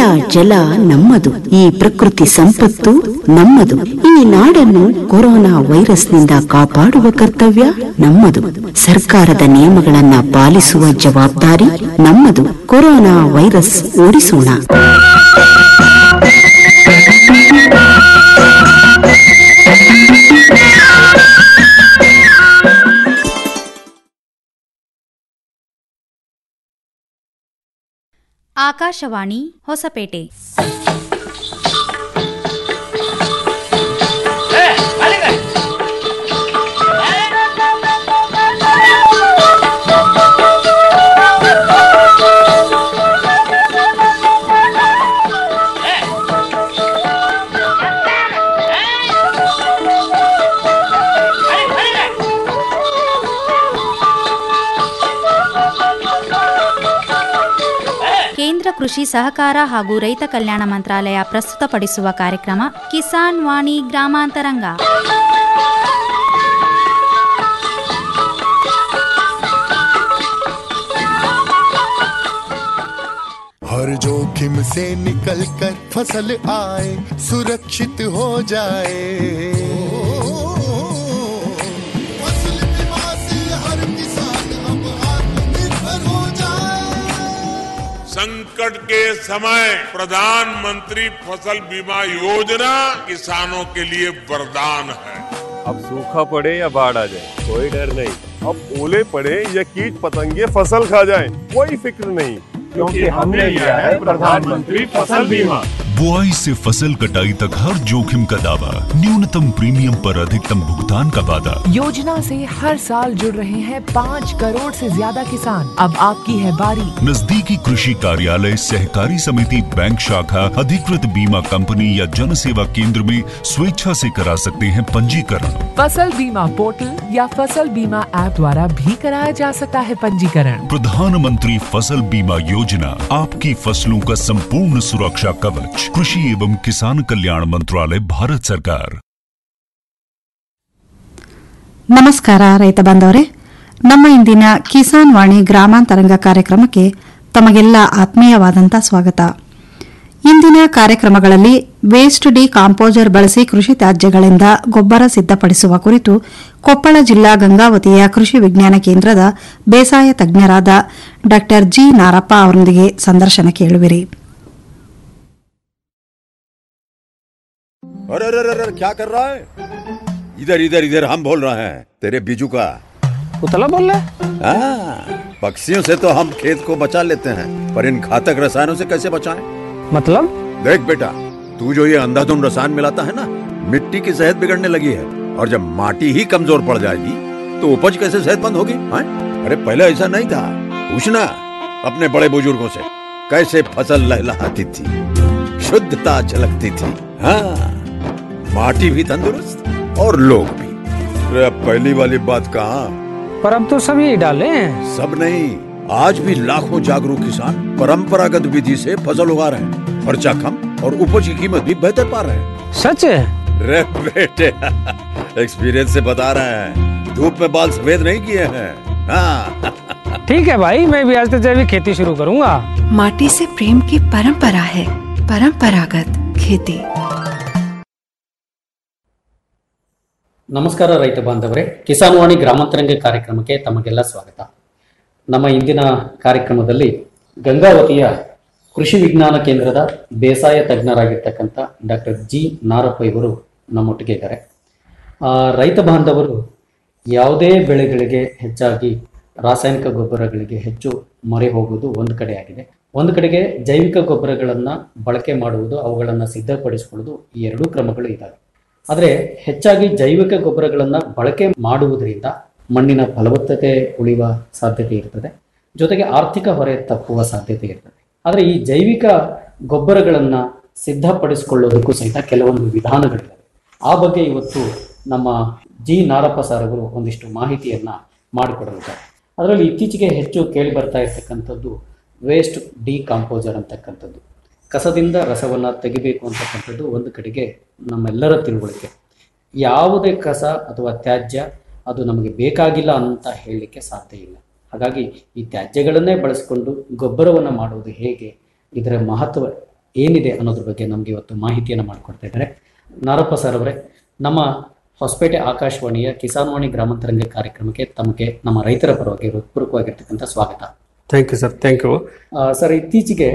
ಜಲ ನಮ್ಮದು ಈ ಪ್ರಕೃತಿ ಸಂಪತ್ತು ನಮ್ಮದು ಈ ನಾಡನ್ನು ಕೊರೋನಾ ವೈರಸ್ನಿಂದ ಕಾಪಾಡುವ ಕರ್ತವ್ಯ ನಮ್ಮದು ಸರ್ಕಾರದ ನಿಯಮಗಳನ್ನ ಪಾಲಿಸುವ ಜವಾಬ್ದಾರಿ ನಮ್ಮದು ಕೊರೋನಾ ವೈರಸ್ ಓಡಿಸೋಣ ಆಕಾಶವಾಣಿ ಹೊಸಪೇಟೆ ಕೇಂದ್ರ ಕೃಷಿ ಸಹಕಾರ ಹಾಗೂ ರೈತ ಕಲ್ಯಾಣ ಮಂತ್ರಾಲಯ ಪ್ರಸ್ತುತಪಡಿಸುವ ಕಾರ್ಯಕ್ರಮ ಕಿಸಾನ್ ವಾಣಿ ಗ್ರಾಮಾಂತರಂಗ हर जोखिम से निकल कर फसल आए सुरक्षित हो जाए फसल बीमा से हर किसान अब आत्मनिर्भर हो जाए संकट के समय प्रधानमंत्री फसल बीमा योजना किसानों के लिए वरदान है अब सूखा पड़े या बाढ़ आ जाए कोई डर नहीं अब ओले पड़े या कीट पतंगे फसल खा जाए कोई फिक्र नहीं क्योंकि हमने लिया है प्रधानमंत्री फसल बीमा बुआई से फसल कटाई तक हर जोखिम का दावा न्यूनतम प्रीमियम पर अधिकतम भुगतान का वादा योजना से हर साल जुड़ रहे हैं पाँच करोड़ से ज्यादा किसान अब आपकी है बारी नजदीकी कृषि कार्यालय सहकारी समिति बैंक शाखा अधिकृत बीमा कंपनी या जन सेवा केंद्र में स्वेच्छा से करा सकते हैं पंजीकरण फसल बीमा पोर्टल या फसल बीमा ऐप द्वारा भी कराया जा सकता है पंजीकरण प्रधानमंत्री फसल बीमा योजना आपकी फसलों का संपूर्ण सुरक्षा कवच कृषि एवं किसान कल्याण मंत्रालय भारत सरकार ನಮಸ್ಕಾರ ರೈತ ಬಾಂಧವರೇ ನಮ್ಮ ಇಂದಿನ ಕಿಸಾನ್ ವಾಣಿ ಗ್ರಾಮಾಂತರಂಗ ಕಾರ್ಯಕ್ರಮಕ್ಕೆ ತಮಗೆಲ್ಲ ಆತ್ಮೀಯವಾದಂಥ ಸ್ವಾಗತ ಇಂದಿನ ಕಾರ್ಯಕ್ರಮಗಳಲ್ಲಿ ವೇಸ್ಟ್ ಡಿ ಕಾಂಪೋಸರ್ ಬಳಸಿ ಕೃಷಿ ತ್ಯಾಜ್ಯಗಳಿಂದ ಗೊಬ್ಬರ ಸಿದ್ಧಪಡಿಸುವ ಕುರಿತು ಕೊಪ್ಪಳ ಜಿಲ್ಲಾ ಗಂಗಾವತಿಯ ಕೃಷಿ ವಿಜ್ಞಾನ ಕೇಂದ್ರದ ಬೇಸಾಯ ತಜ್ಞರಾದ ಡಾ ಜಿ ನಾರಪ್ಪ ಅವರೊಂದಿಗೆ ಸಂದರ್ಶನ ಕೇಳುವಿರಿ अरे अरे अरे अरे, क्या कर रहा है इधर इधर इधर हम बोल रहे हैं तेरे बीजू का उतला बोल रहा हाँ, पक्षियों से तो हम खेत को बचा लेते हैं पर इन घातक रसायनों से कैसे बचाएं? मतलब देख बेटा तू जो ये अंधाधुंध रसायन मिलाता है ना मिट्टी की सेहत बिगड़ने लगी है और जब माटी ही कमजोर पड़ जाएगी तो उपज कैसे सेहतमंद होगी हाँ? अरे पहले ऐसा नहीं था पूछना अपने बड़े बुजुर्गों से कैसे फसल लहलहाती थी शुद्धता झलकती थी हाँ माटी भी तंदुरुस्त और लोग भी अरे अब पहली वाली बात कहाँ पर अब तो सब यही डाले हैं सब नहीं आज भी लाखों जागरूक किसान परंपरागत विधि से फसल उगा रहे हैं खर्चा कम और उपज की कीमत भी बेहतर पा रहे हैं सच है रे बेटे एक्सपीरियंस से बता रहे हैं धूप में बाल सफेद नहीं किए हैं हाँ ठीक है भाई मैं भी आज से जैविक खेती शुरू करूंगा माटी से प्रेम की परंपरा है परंपरागत खेती ನಮಸ್ಕಾರ ರೈತ ಬಾಂಧವರೇ ಕಿಸಾನ್ ವಾಣಿ ಗ್ರಾಮಾಂತರಂಗ ಕಾರ್ಯಕ್ರಮಕ್ಕೆ ತಮಗೆಲ್ಲ ಸ್ವಾಗತ ನಮ್ಮ ಇಂದಿನ ಕಾರ್ಯಕ್ರಮದಲ್ಲಿ ಗಂಗಾವತಿಯ ಕೃಷಿ ವಿಜ್ಞಾನ ಕೇಂದ್ರದ ಬೇಸಾಯ ತಜ್ಞರಾಗಿರ್ತಕ್ಕಂಥ ಡಾಕ್ಟರ್ ಜಿ ನಾರಪ್ಪ ಇವರು ನಮ್ಮೊಟ್ಟಿಗೆ ಇದ್ದಾರೆ ಆ, ರೈತ ಬಾಂಧವರು ಯಾವುದೇ ಬೆಳೆಗಳಿಗೆ ಹೆಚ್ಚಾಗಿ ರಾಸಾಯನಿಕ ಗೊಬ್ಬರಗಳಿಗೆ ಹೆಚ್ಚು ಮೊರೆ ಹೋಗುವುದು ಒಂದು ಕಡೆ ಆಗಿದೆ ಒಂದು ಕಡೆಗೆ ಜೈವಿಕ ಗೊಬ್ಬರಗಳನ್ನು ಬಳಕೆ ಮಾಡುವುದು ಅವುಗಳನ್ನು ಸಿದ್ಧಪಡಿಸಿಕೊಳ್ಳುವುದು ಈ ಎರಡೂ ಕ್ರಮಗಳು ಇದ್ದಾವೆ ಆದರೆ ಹೆಚ್ಚಾಗಿ ಜೈವಿಕ ಗೊಬ್ಬರಗಳನ್ನು ಬಳಕೆ ಮಾಡುವುದರಿಂದ ಮಣ್ಣಿನ ಫಲವತ್ತತೆ ಉಳಿಯುವ ಸಾಧ್ಯತೆ ಇರ್ತದೆ ಜೊತೆಗೆ ಆರ್ಥಿಕ ಹೊರೆ ತಪ್ಪುವ ಸಾಧ್ಯತೆ ಇರ್ತದೆ ಆದರೆ ಈ ಜೈವಿಕ ಗೊಬ್ಬರಗಳನ್ನು ಸಿದ್ಧಪಡಿಸಿಕೊಳ್ಳೋದಕ್ಕೂ ಸಹಿತ ಕೆಲವೊಂದು ವಿಧಾನಗಳಿವೆ ಆ ಬಗ್ಗೆ ಇವತ್ತು ನಮ್ಮ ಜಿ ನಾರಪ್ಪ ಸರ್ ಅವರು ಒಂದಿಷ್ಟು ಮಾಹಿತಿಯನ್ನ ಮಾಡಿಕೊಡಲಿದ್ದಾರೆ ಅದರಲ್ಲಿ ಇತ್ತೀಚೆಗೆ ಹೆಚ್ಚು ಕೇಳಿ ಬರ್ತಾ ಇರ್ತಕ್ಕಂಥದ್ದು ವೇಸ್ಟ್ ಡಿಕಾಂಪೋಸರ್ ಅಂತಕ್ಕಂಥದ್ದು ಕಸದಿಂದ ರಸವನ್ನು ತೆಗಿಬೇಕು ಅಂತಕ್ಕಂಥದ್ದು ಒಂದು ಕಡೆಗೆ ನಮ್ಮೆಲ್ಲರ ತಿಳುವಳಿಕೆ ಯಾವುದೇ ಕಸ ಅಥವಾ ತ್ಯಾಜ್ಯ ಅದು ನಮಗೆ ಬೇಕಾಗಿಲ್ಲ ಅಂತ ಹೇಳಲಿಕ್ಕೆ ಸಾಧ್ಯ ಇಲ್ಲ ಹಾಗಾಗಿ ಈ ತ್ಯಾಜ್ಯಗಳನ್ನೇ ಬಳಸಿಕೊಂಡು ಗೊಬ್ಬರವನ್ನು ಮಾಡುವುದು ಹೇಗೆ ಇದರ ಮಹತ್ವ ಏನಿದೆ ಅನ್ನೋದ್ರ ಬಗ್ಗೆ ನಮಗೆ ಇವತ್ತು ಮಾಹಿತಿಯನ್ನು ಮಾಡಿಕೊಡ್ತಾ ಇದ್ದಾರೆ ನಾರಪ್ಪ ಸರ್ ಅವರೇ ನಮ್ಮ ಹೊಸಪೇಟೆ ಆಕಾಶವಾಣಿಯ ಕಿಸಾನ್ವಾಣಿ ಗ್ರಾಮಾಂತರಂಗ ಕಾರ್ಯಕ್ರಮಕ್ಕೆ ತಮಗೆ ನಮ್ಮ ರೈತರ ಪರವಾಗಿ ಹೃತ್ಪೂರ್ವಕವಾಗಿರ್ತಕ್ಕಂಥ ಸ್ವಾಗತ thank you sir thank you ಆ, ಸರ್ ಇತ್ತೀಚೆಗೆ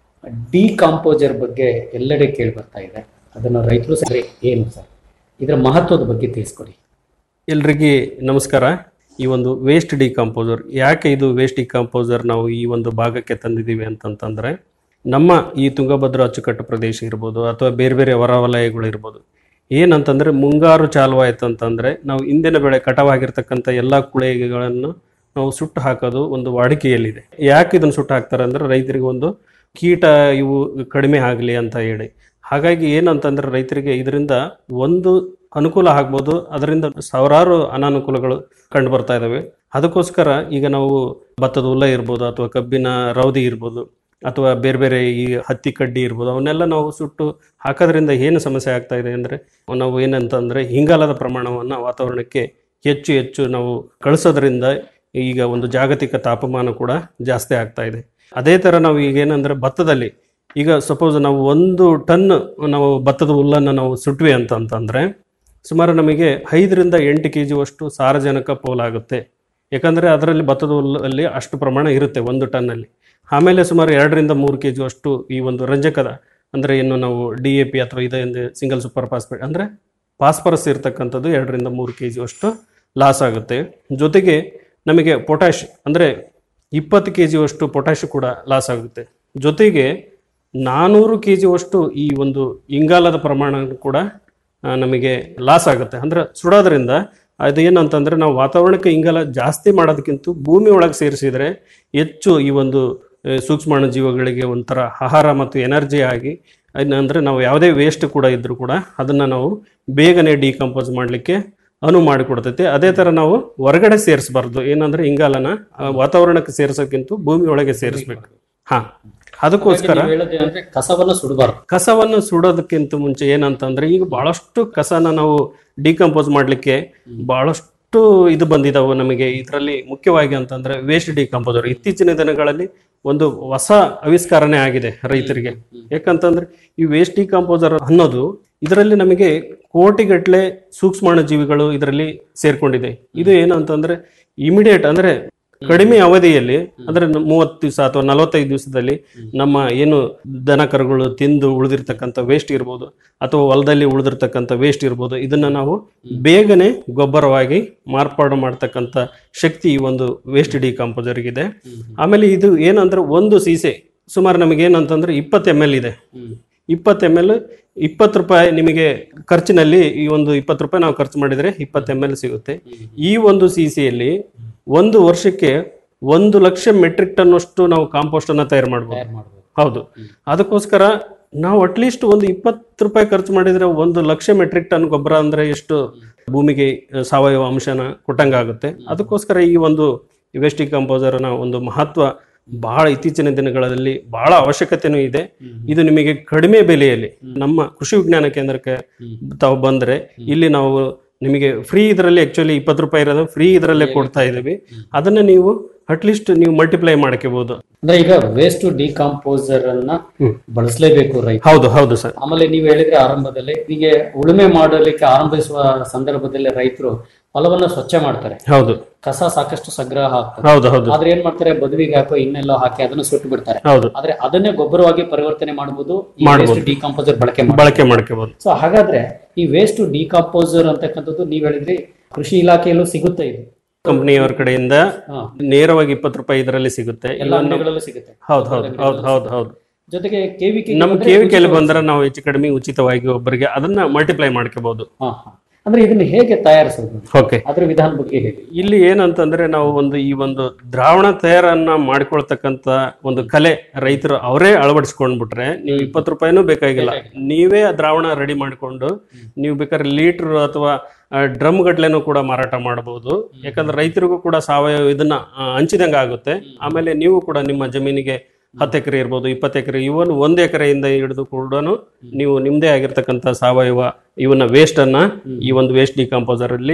ಡಿಕಾಂಪೋಸರ್ ಬಗ್ಗೆ ಎಲ್ಲೆಡೆ ಕೇಳಿ ಬರ್ತಾ ಇದೆ ಅದನ್ನು ರೈತರು ಸರಿ ಏನು ಸರ್ ಇದರ ಮಹತ್ವದ ಬಗ್ಗೆ ತಿಳಿಸ್ಕೊಡಿ ಎಲ್ರಿಗೆ ನಮಸ್ಕಾರ ಈ ಒಂದು ವೇಸ್ಟ್ ಡಿಕಂಪೋಸರ್ ಯಾಕೆ ಇದು ವೇಸ್ಟ್ ಡಿಕಂಪೋಸರ್ ನಾವು ಈ ಒಂದು ಭಾಗಕ್ಕೆ ತಂದಿದ್ದೀವಿ ಅಂತಂತಂದರೆ ನಮ್ಮ ಈ ತುಂಗಭದ್ರಾ ಅಚ್ಚುಕಟ್ಟು ಪ್ರದೇಶ ಇರ್ಬೋದು ಅಥವಾ ಬೇರೆ ಬೇರೆ ಹೊರವಲಯಗಳು ಇರ್ಬೋದು ಏನಂತಂದರೆ ಮುಂಗಾರು ಚಾಲುವಾಯಿತು ಅಂತಂದರೆ ನಾವು ಇಂದಿನ ಬೆಳೆ ಕಟಾವಾಗಿರ್ತಕ್ಕಂಥ ಎಲ್ಲ ಕುಳೆಗಳನ್ನು ನಾವು ಸುಟ್ಟು ಹಾಕೋದು ಒಂದು ವಾಡಿಕೆಯಲ್ಲಿದೆ ಯಾಕೆ ಇದನ್ನು ಸುಟ್ಟು ಹಾಕ್ತಾರೆ ಅಂದರೆ ರೈತರಿಗೆ ಒಂದು ಕೀಟ ಇವು ಕಡಿಮೆ ಆಗಲಿ ಅಂತ ಹೇಳಿ ಹಾಗಾಗಿ ಏನಂತಂದ್ರೆ ರೈತರಿಗೆ ಇದರಿಂದ ಒಂದು ಅನುಕೂಲ ಆಗ್ಬೋದು ಅದರಿಂದ ಸಾವಿರಾರು ಅನಾನುಕೂಲಗಳು ಕಂಡು ಬರ್ತಾ ಇದ್ದಾವೆ ಅದಕ್ಕೋಸ್ಕರ ಈಗ ನಾವು ಭತ್ತದ ಹುಲ್ಲ ಇರ್ಬೋದು ಅಥವಾ ಕಬ್ಬಿನ ರೌದಿ ಇರ್ಬೋದು ಅಥವಾ ಬೇರೆ ಬೇರೆ ಈ ಹತ್ತಿ ಕಡ್ಡಿ ಇರ್ಬೋದು ಅವನ್ನೆಲ್ಲ ನಾವು ಸುಟ್ಟು ಹಾಕೋದ್ರಿಂದ ಏನು ಸಮಸ್ಯೆ ಆಗ್ತಾ ಇದೆ ಅಂದರೆ ನಾವು ಏನಂತಂದರೆ ಹಿಂಗಾಲದ ಪ್ರಮಾಣವನ್ನು ವಾತಾವರಣಕ್ಕೆ ಹೆಚ್ಚು ಹೆಚ್ಚು ನಾವು ಕಳಿಸೋದ್ರಿಂದ ಈಗ ಒಂದು ಜಾಗತಿಕ ತಾಪಮಾನ ಕೂಡ ಜಾಸ್ತಿ ಆಗ್ತಾ ಇದೆ ಅದೇ ಥರ ನಾವು ಈಗ ಏನಂದರೆ ಭತ್ತದಲ್ಲಿ ಈಗ ಸಪೋಸ್ ನಾವು ಒಂದು ಟನ್ ನಾವು ಭತ್ತದ ಹುಲ್ಲನ್ನು ನಾವು ಸುಟ್ವಿ ಅಂತ ಅಂತಂದರೆ ಸುಮಾರು ನಮಗೆ ಐದರಿಂದ ಎಂಟು ಕೆ ಜಿಯಷ್ಟು ಸಾರಜನಕ ಪೋಲಾಗುತ್ತೆ ಯಾಕಂದರೆ ಅದರಲ್ಲಿ ಭತ್ತದ ಹುಲ್ಲಲ್ಲಿ ಅಷ್ಟು ಪ್ರಮಾಣ ಇರುತ್ತೆ ಒಂದು ಟನ್ನಲ್ಲಿ ಆಮೇಲೆ ಸುಮಾರು ಎರಡರಿಂದ ಮೂರು ಕೆ ಜಿಯಷ್ಟು ಈ ಒಂದು ರಂಜಕದ ಅಂದರೆ ಏನು ನಾವು ಡಿ ಎ ಪಿ ಅಥವಾ ಇದೊಂದು ಸಿಂಗಲ್ ಸೂಪರ್ ಫಾಸ್ಫೇಟ್ ಅಂದರೆ ಫಾಸ್ಫರಸ್ ಇರ್ತಕ್ಕಂಥದ್ದು ಎರಡರಿಂದ ಮೂರು ಕೆ ಜಿಯಷ್ಟು ಲಾಸ್ ಆಗುತ್ತೆ ಜೊತೆಗೆ ನಮಗೆ ಪೊಟ್ಯಾಶ್ ಅಂದರೆ ಇಪ್ಪತ್ತು ಕೆ ಜಿಯಷ್ಟು ಪೊಟ್ಯಾಶ್ ಕೂಡ ಲಾಸ್ ಆಗುತ್ತೆ ಜೊತೆಗೆ ನಾನ್ನೂರು ಕೆ ಜಿಯಷ್ಟು ಈ ಒಂದು ಇಂಗಾಲದ ಪ್ರಮಾಣ ಕೂಡ ಆ, ನಮಗೆ ಲಾಸ್ ಆಗುತ್ತೆ ಅಂದರೆ ಸುಡೋದ್ರಿಂದ ಅದೇನಂತಂದರೆ ನಾವು ವಾತಾವರಣಕ್ಕೆ ಇಂಗಾಲ ಜಾಸ್ತಿ ಮಾಡೋದಕ್ಕಿಂತ ಭೂಮಿ ಒಳಗೆ ಸೇರಿಸಿದರೆ ಹೆಚ್ಚು ಈ ಒಂದು ಆ, ಸೂಕ್ಷ್ಮಾಣು ಜೀವಗಳಿಗೆ ಒಂಥರ ಆಹಾರ ಮತ್ತು ಎನರ್ಜಿ ಆಗಿ ಅಂದರೆ ನಾವು ಯಾವುದೇ ವೇಸ್ಟ್ ಕೂಡ ಇದ್ದರೂ ಕೂಡ ಅದನ್ನು ನಾವು ಬೇಗನೆ ಡಿಕಂಪೋಸ್ ಮಾಡಲಿಕ್ಕೆ ಅನುವು ಮಾಡಿಕೊಡ್ತೈತೆ ಅದೇ ಥರ ನಾವು ಹೊರಗಡೆ ಸೇರಿಸಬಾರ್ದು ಏನಂದರೆ ಇಂಗಾಲನ ಆ, ವಾತಾವರಣಕ್ಕೆ ಸೇರಿಸೋಕ್ಕಿಂತ ಭೂಮಿ ಒಳಗೆ ಸೇರಿಸ್ಬೇಕು ಹಾಂ ಅದಕ್ಕೋಸ್ಕರ ಹಾಗಾಗಿ ನೀವು ಹೇಳೋದೇನಂದ್ರೆ ಕಸವನ್ನು ಸುಡಬಾರ್ದು ಕಸವನ್ನು ಸುಡೋದಕ್ಕಿಂತ ಮುಂಚೆ ಏನಂತಂದ್ರೆ ಈಗ ಬಹಳಷ್ಟು ಕಸನ ನಾವು ಡಿಕಂಪೋಸ್ ಮಾಡಲಿಕ್ಕೆ ಬಹಳಷ್ಟು ಇದು ಬಂದಿದಾವೆ ನಮಗೆ ಇದರಲ್ಲಿ ಮುಖ್ಯವಾಗಿ ಅಂತಂದ್ರೆ ವೇಸ್ಟ್ ಡಿಕಂಪೋಸರ್ ಇತ್ತೀಚಿನ ದಿನಗಳಲ್ಲಿ ಒಂದು ಹೊಸ ಆವಿಷ್ಕಾರನೇ ಆಗಿದೆ ರೈತರಿಗೆ ಯಾಕಂತಂದ್ರೆ ಈ ವೇಸ್ಟ್ ಡಿಕಂಪೋಸರ್ ಅನ್ನೋದು ಇದರಲ್ಲಿ ನಮಗೆ ಕೋಟಿಗಟ್ಟಲೆ ಸೂಕ್ಷ್ಮಾಣು ಜೀವಿಗಳು ಇದರಲ್ಲಿ ಸೇರ್ಕೊಂಡಿದೆ ಇದು ಏನು ಅಂತಂದ್ರೆ ಇಮಿಡಿಯೇಟ್ ಅಂದ್ರೆ ಕಡಿಮೆ ಅವಧಿಯಲ್ಲಿ ಅಂದ್ರೆ ನ- ಮೂವತ್ತು ದಿವಸ ಅಥವಾ ನಲವತ್ತೈದು ದಿವಸದಲ್ಲಿ ನಮ್ಮ ಏನು ದನ ಕರುಗಳು ತಿಂದು ಉಳಿದಿರ್ತಕ್ಕಂಥ ವೇಸ್ಟ್ ಇರ್ಬೋದು ಅಥವಾ ಹೊಲದಲ್ಲಿ ಉಳಿದಿರ್ತಕ್ಕಂಥ ವೇಸ್ಟ್ ಇರ್ಬೋದು ಇದನ್ನ ನಾವು ಬೇಗನೆ ಗೊಬ್ಬರವಾಗಿ ಮಾರ್ಪಾಡು ಮಾಡ್ತಕ್ಕಂಥ ಶಕ್ತಿ ಈ ಒಂದು ವೇಸ್ಟ್ ಡಿಕಂಪೋಸರ್ಗಿದೆ ಆಮೇಲೆ ಇದು ಏನಂದ್ರೆ ಒಂದು ಸೀಸೆ ಸುಮಾರು ನಮಗೆ ಏನಂತಂದ್ರೆ ಇಪ್ಪತ್ತು ಎಮ್ ಎಲ್ ಇದೆ ಇಪ್ಪತ್ತು ಎಮ್ ಎಲ್ ಇಪ್ಪತ್ತು ರೂಪಾಯಿ ನಿಮಗೆ ಖರ್ಚಿನಲ್ಲಿ ಈ ಒಂದು ಇಪ್ಪತ್ತು ರೂಪಾಯಿ ನಾವು ಖರ್ಚು ಮಾಡಿದರೆ ಇಪ್ಪತ್ತು ಎಮ್ ಎಲ್ ಸಿಗುತ್ತೆ ಈ ಒಂದು ಸಿ ಸಿಯಲ್ಲಿ ಒಂದು ವರ್ಷಕ್ಕೆ ಒಂದು ಲಕ್ಷ ಮೆಟ್ರಿಕ್ ಟನ್ ಅಷ್ಟು ನಾವು ಕಾಂಪೋಸ್ಟ್ ಅನ್ನ ತಯಾರು ಮಾಡ್ಬೋದು ಹೌದು ಅದಕ್ಕೋಸ್ಕರ ನಾವು ಅಟ್ಲೀಸ್ಟ್ ಒಂದು ಇಪ್ಪತ್ತು ರೂಪಾಯಿ ಖರ್ಚು ಮಾಡಿದ್ರೆ ಒಂದು ಲಕ್ಷ ಮೆಟ್ರಿಕ್ ಟನ್ ಗೊಬ್ಬರ ಅಂದ್ರೆ ಎಷ್ಟು ಭೂಮಿಗೆ ಆ, ಸಾವಯವ ಅಂಶನ ಕೊಟ್ಟಂಗಾಗುತ್ತೆ ಅದಕ್ಕೋಸ್ಕರ ಈ ಒಂದು ವೆಸ್ಟಿ ಕಂಪೋಸರ್ನ ಒಂದು ಮಹತ್ವ ಬಹಳ ಇತ್ತೀಚಿನ ದಿನಗಳಲ್ಲಿ ಬಹಳ ಅವಶ್ಯಕತೆನೂ ಇದೆ ಇದು ನಿಮಗೆ ಕಡಿಮೆ ಬೆಲೆಯಲ್ಲಿ ನಮ್ಮ ಕೃಷಿ ವಿಜ್ಞಾನ ಕೇಂದ್ರಕ್ಕೆ ತಾವು ಬಂದ್ರೆ ಇಲ್ಲಿ ನಾವು ನಿಮಗೆ ಫ್ರೀ ಇದರಲ್ಲಿ ಆಕ್ಚುಲಿ ಇಪ್ಪತ್ತು ರೂಪಾಯಿ ಇರೋದು ಫ್ರೀ ಇದರಲ್ಲೇ ಕೊಡ್ತಾ ಇದ್ದೀವಿ ಅದನ್ನ ನೀವು ಅಟ್ಲೀಸ್ಟ್ ನೀವು ಮಲ್ಟಿಪ್ಲೈ ಮಾಡ್ಕೋಬಹುದು ಅಂದ್ರೆ ಈಗ ವೇಸ್ಟ್ ಡಿಕಾಂಪೋಸರ್ ಅನ್ನ ಬಳಸಲೇಬೇಕು ರೈತ ಹೌದು ಹೌದು ಸರ್ ಆಮೇಲೆ ನೀವು ಹೇಳಿದ್ರೆ ಆರಂಭದಲ್ಲಿ ಹೀಗೆ ಉಳುಮೆ ಮಾಡಲಿಕ್ಕೆ ಆರಂಭಿಸುವ ಸಂದರ್ಭದಲ್ಲಿ ರೈತರು ಹೊಲವನ್ನ ಸ್ವಚ್ಛ ಮಾಡ್ತಾರೆ ಹೌದು ಕಸ ಸಾಕಷ್ಟು ಸಂಗ್ರಹ ಆಗ್ತದೆ ಹೌದು, ಹೌದು. ಆದ್ರೆ ಏನ್ ಮಾಡ್ತಾರೆ ಬದುವಿಗೆ ಹಾಕೋ ಇನ್ನೆಲ್ಲೋ ಹಾಕಿ ಅದನ್ನ ಸುಟ್ಟು ಬಿಡ್ತಾರೆ ಹೌದು. ಆದ್ರೆ ಅದನ್ನೇ ಗೊಬ್ಬರವಾಗಿ ಪರಿವರ್ತನೆ ಮಾಡಬಹುದು ಮಾಡ್ಬೋದು. ಡಿಕಾಂಪೋಸರ್ ಬಳಕೆ ಬಳಕೆ ಮಾಡ್ಕೋಬಹುದು ಸೊ ಹಾಗಾದ್ರೆ ಈ ವೇಸ್ಟ್ ಡಿಕಾಂಪೋಸರ್ ಅಂತಕ್ಕಂಥದ್ದು ನೀವ್ ಹೇಳಿದ್ರಿ ಕೃಷಿ ಇಲಾಖೆಯಲ್ಲೂ ಸಿಗುತ್ತೆ ಇದು ಕಂಪನಿಯವರ ಕಡೆಯಿಂದ ನೇರವಾಗಿ ಇಪ್ಪತ್ತು ರೂಪಾಯಿ ಇದರಲ್ಲಿ ಸಿಗುತ್ತೆ ಎಲ್ಲ ಇನ್ನು- ಅಂಗಡಿಗಳಲ್ಲೂ ಸಿಗುತ್ತೆ ಹೌದು ಹೌದು ಹೌದು ಹೌದು ಹೌದು ಜೊತೆಗೆ ಕೆವಿಕೆ ನಮ್ಮ ಕೆವಿಕೆಯಲ್ಲಿ ಬಂದ್ರೆ ನಾವು ಹೆಚ್ಚು ಕಡಿಮೆ ಉಚಿತವಾಗಿ ಒಬ್ಬರಿಗೆ ಅದನ್ನ ಮಲ್ಟಿಪ್ಲೈ ಮಾಡ್ಕೋಬಹುದು ಅಂದ್ರೆ ಇದನ್ನ ಹೇಗೆ ತಯಾರಿಸೋದು ಓಕೆ ಅದ್ರ ವಿಧಾನ ಬಗ್ಗೆ ಹೇಳಿ ಇಲ್ಲಿ ಏನಂತಂದ್ರೆ ನಾವು ಒಂದು ಈ ಒಂದು ದ್ರಾವಣ ತಯಾರನ್ನ ಮಾಡ್ಕೊಳ್ತಕ್ಕಂತ ಒಂದು ಕಲೆ ರೈತರು ಅವರೇ ಅಳವಡಿಸ್ಕೊಂಡ್ಬಿಟ್ರೆ ನೀವು ಇಪ್ಪತ್ತು ರೂಪಾಯಿನೂ ಬೇಕಾಗಿಲ್ಲ ನೀವೇ ಆ ದ್ರಾವಣ ರೆಡಿ ಮಾಡಿಕೊಂಡು ನೀವು ಬೇಕಾದ್ರೆ ಲೀಟರ್ ಅಥವಾ ಡ್ರಮ್ ಗಟ್ಲೆನೂ ಕೂಡ ಮಾರಾಟ ಮಾಡಬಹುದು ಯಾಕಂದ್ರೆ ರೈತರಿಗೂ ಕೂಡ ಸಾವಯವ ಇದನ್ನ ಆ, ಹಂಚಿದಂಗೆ ಆಗುತ್ತೆ ಆಮೇಲೆ ನೀವು ಕೂಡ ನಿಮ್ಮ ಜಮೀನಿಗೆ ಹತ್ತು ಎಕರೆ ಇರ್ಬೋದು ಇಪ್ಪತ್ತು ಎಕರೆ ಇವನ್ ಒಂದು ಎಕರೆಯಿಂದ ಹಿಡಿದು ಕೂಡ ನೀವು ನಿಮ್ಮದೇ ಆಗಿರ್ತಕ್ಕಂಥ ಸಾವಯವ ಇವನ್ನ ವೇಸ್ಟ್ ಅನ್ನ ಈ ಒಂದು ವೇಸ್ಟ್ ಡಿಕಾಂಪೋಸರ್ ಅಲ್ಲಿ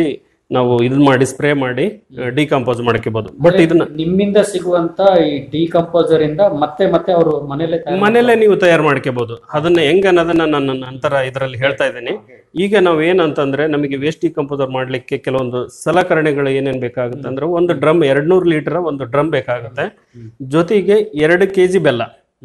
ನಾವು ಇದನ್ನ ಮಾಡಿ ಸ್ಪ್ರೇ ಮಾಡಿ ಡಿಕಂಪೋಸ್ ಮಾಡ್ಕೋಬಹುದು ಬಟ್ ಇದನ್ನ ನಿಮ್ಮಿಂದ ಸಿಗುವಂತ ಈ ಡಿಕಂಪೋಸರ್ ಇಂದ ಮತ್ತೆ ಮತ್ತೆ ಅವರು ಮನೇಲೆ ತಯಾರು ಮನೆಯಲ್ಲೇ ನೀವು ತಯಾರು ಮಾಡ್ಕೋಬಹುದು ಅದನ್ನ ಹೆಂಗ ಅನ್ನೋದನ್ನ ನಾನು ನಂತರ ಇದರಲ್ಲಿ ಹೇಳ್ತಾ ಇದ್ದೀನಿ ಈಗ ನಾವು ಏನಂತಂದ್ರೆ ನಮಗೆ ವೇಸ್ಟ್ ಡಿಕಂಪೋಸರ್ ಮಾಡ್ಲಿಕ್ಕೆ ಕೆಲವೊಂದು ಸಲಕರಣೆಗಳು ಏನೇನ್ ಬೇಕಾಗುತ್ತೆ ಅಂದ್ರೆ ಒಂದು ಡ್ರಮ್ ಎರಡ್ನೂರು ಲೀಟರ್ ಒಂದು ಡ್ರಮ್ ಬೇಕಾಗುತ್ತೆ ಜೊತೆಗೆ ಎರಡು ಕೆಜಿ ಬೆಲ್ಲ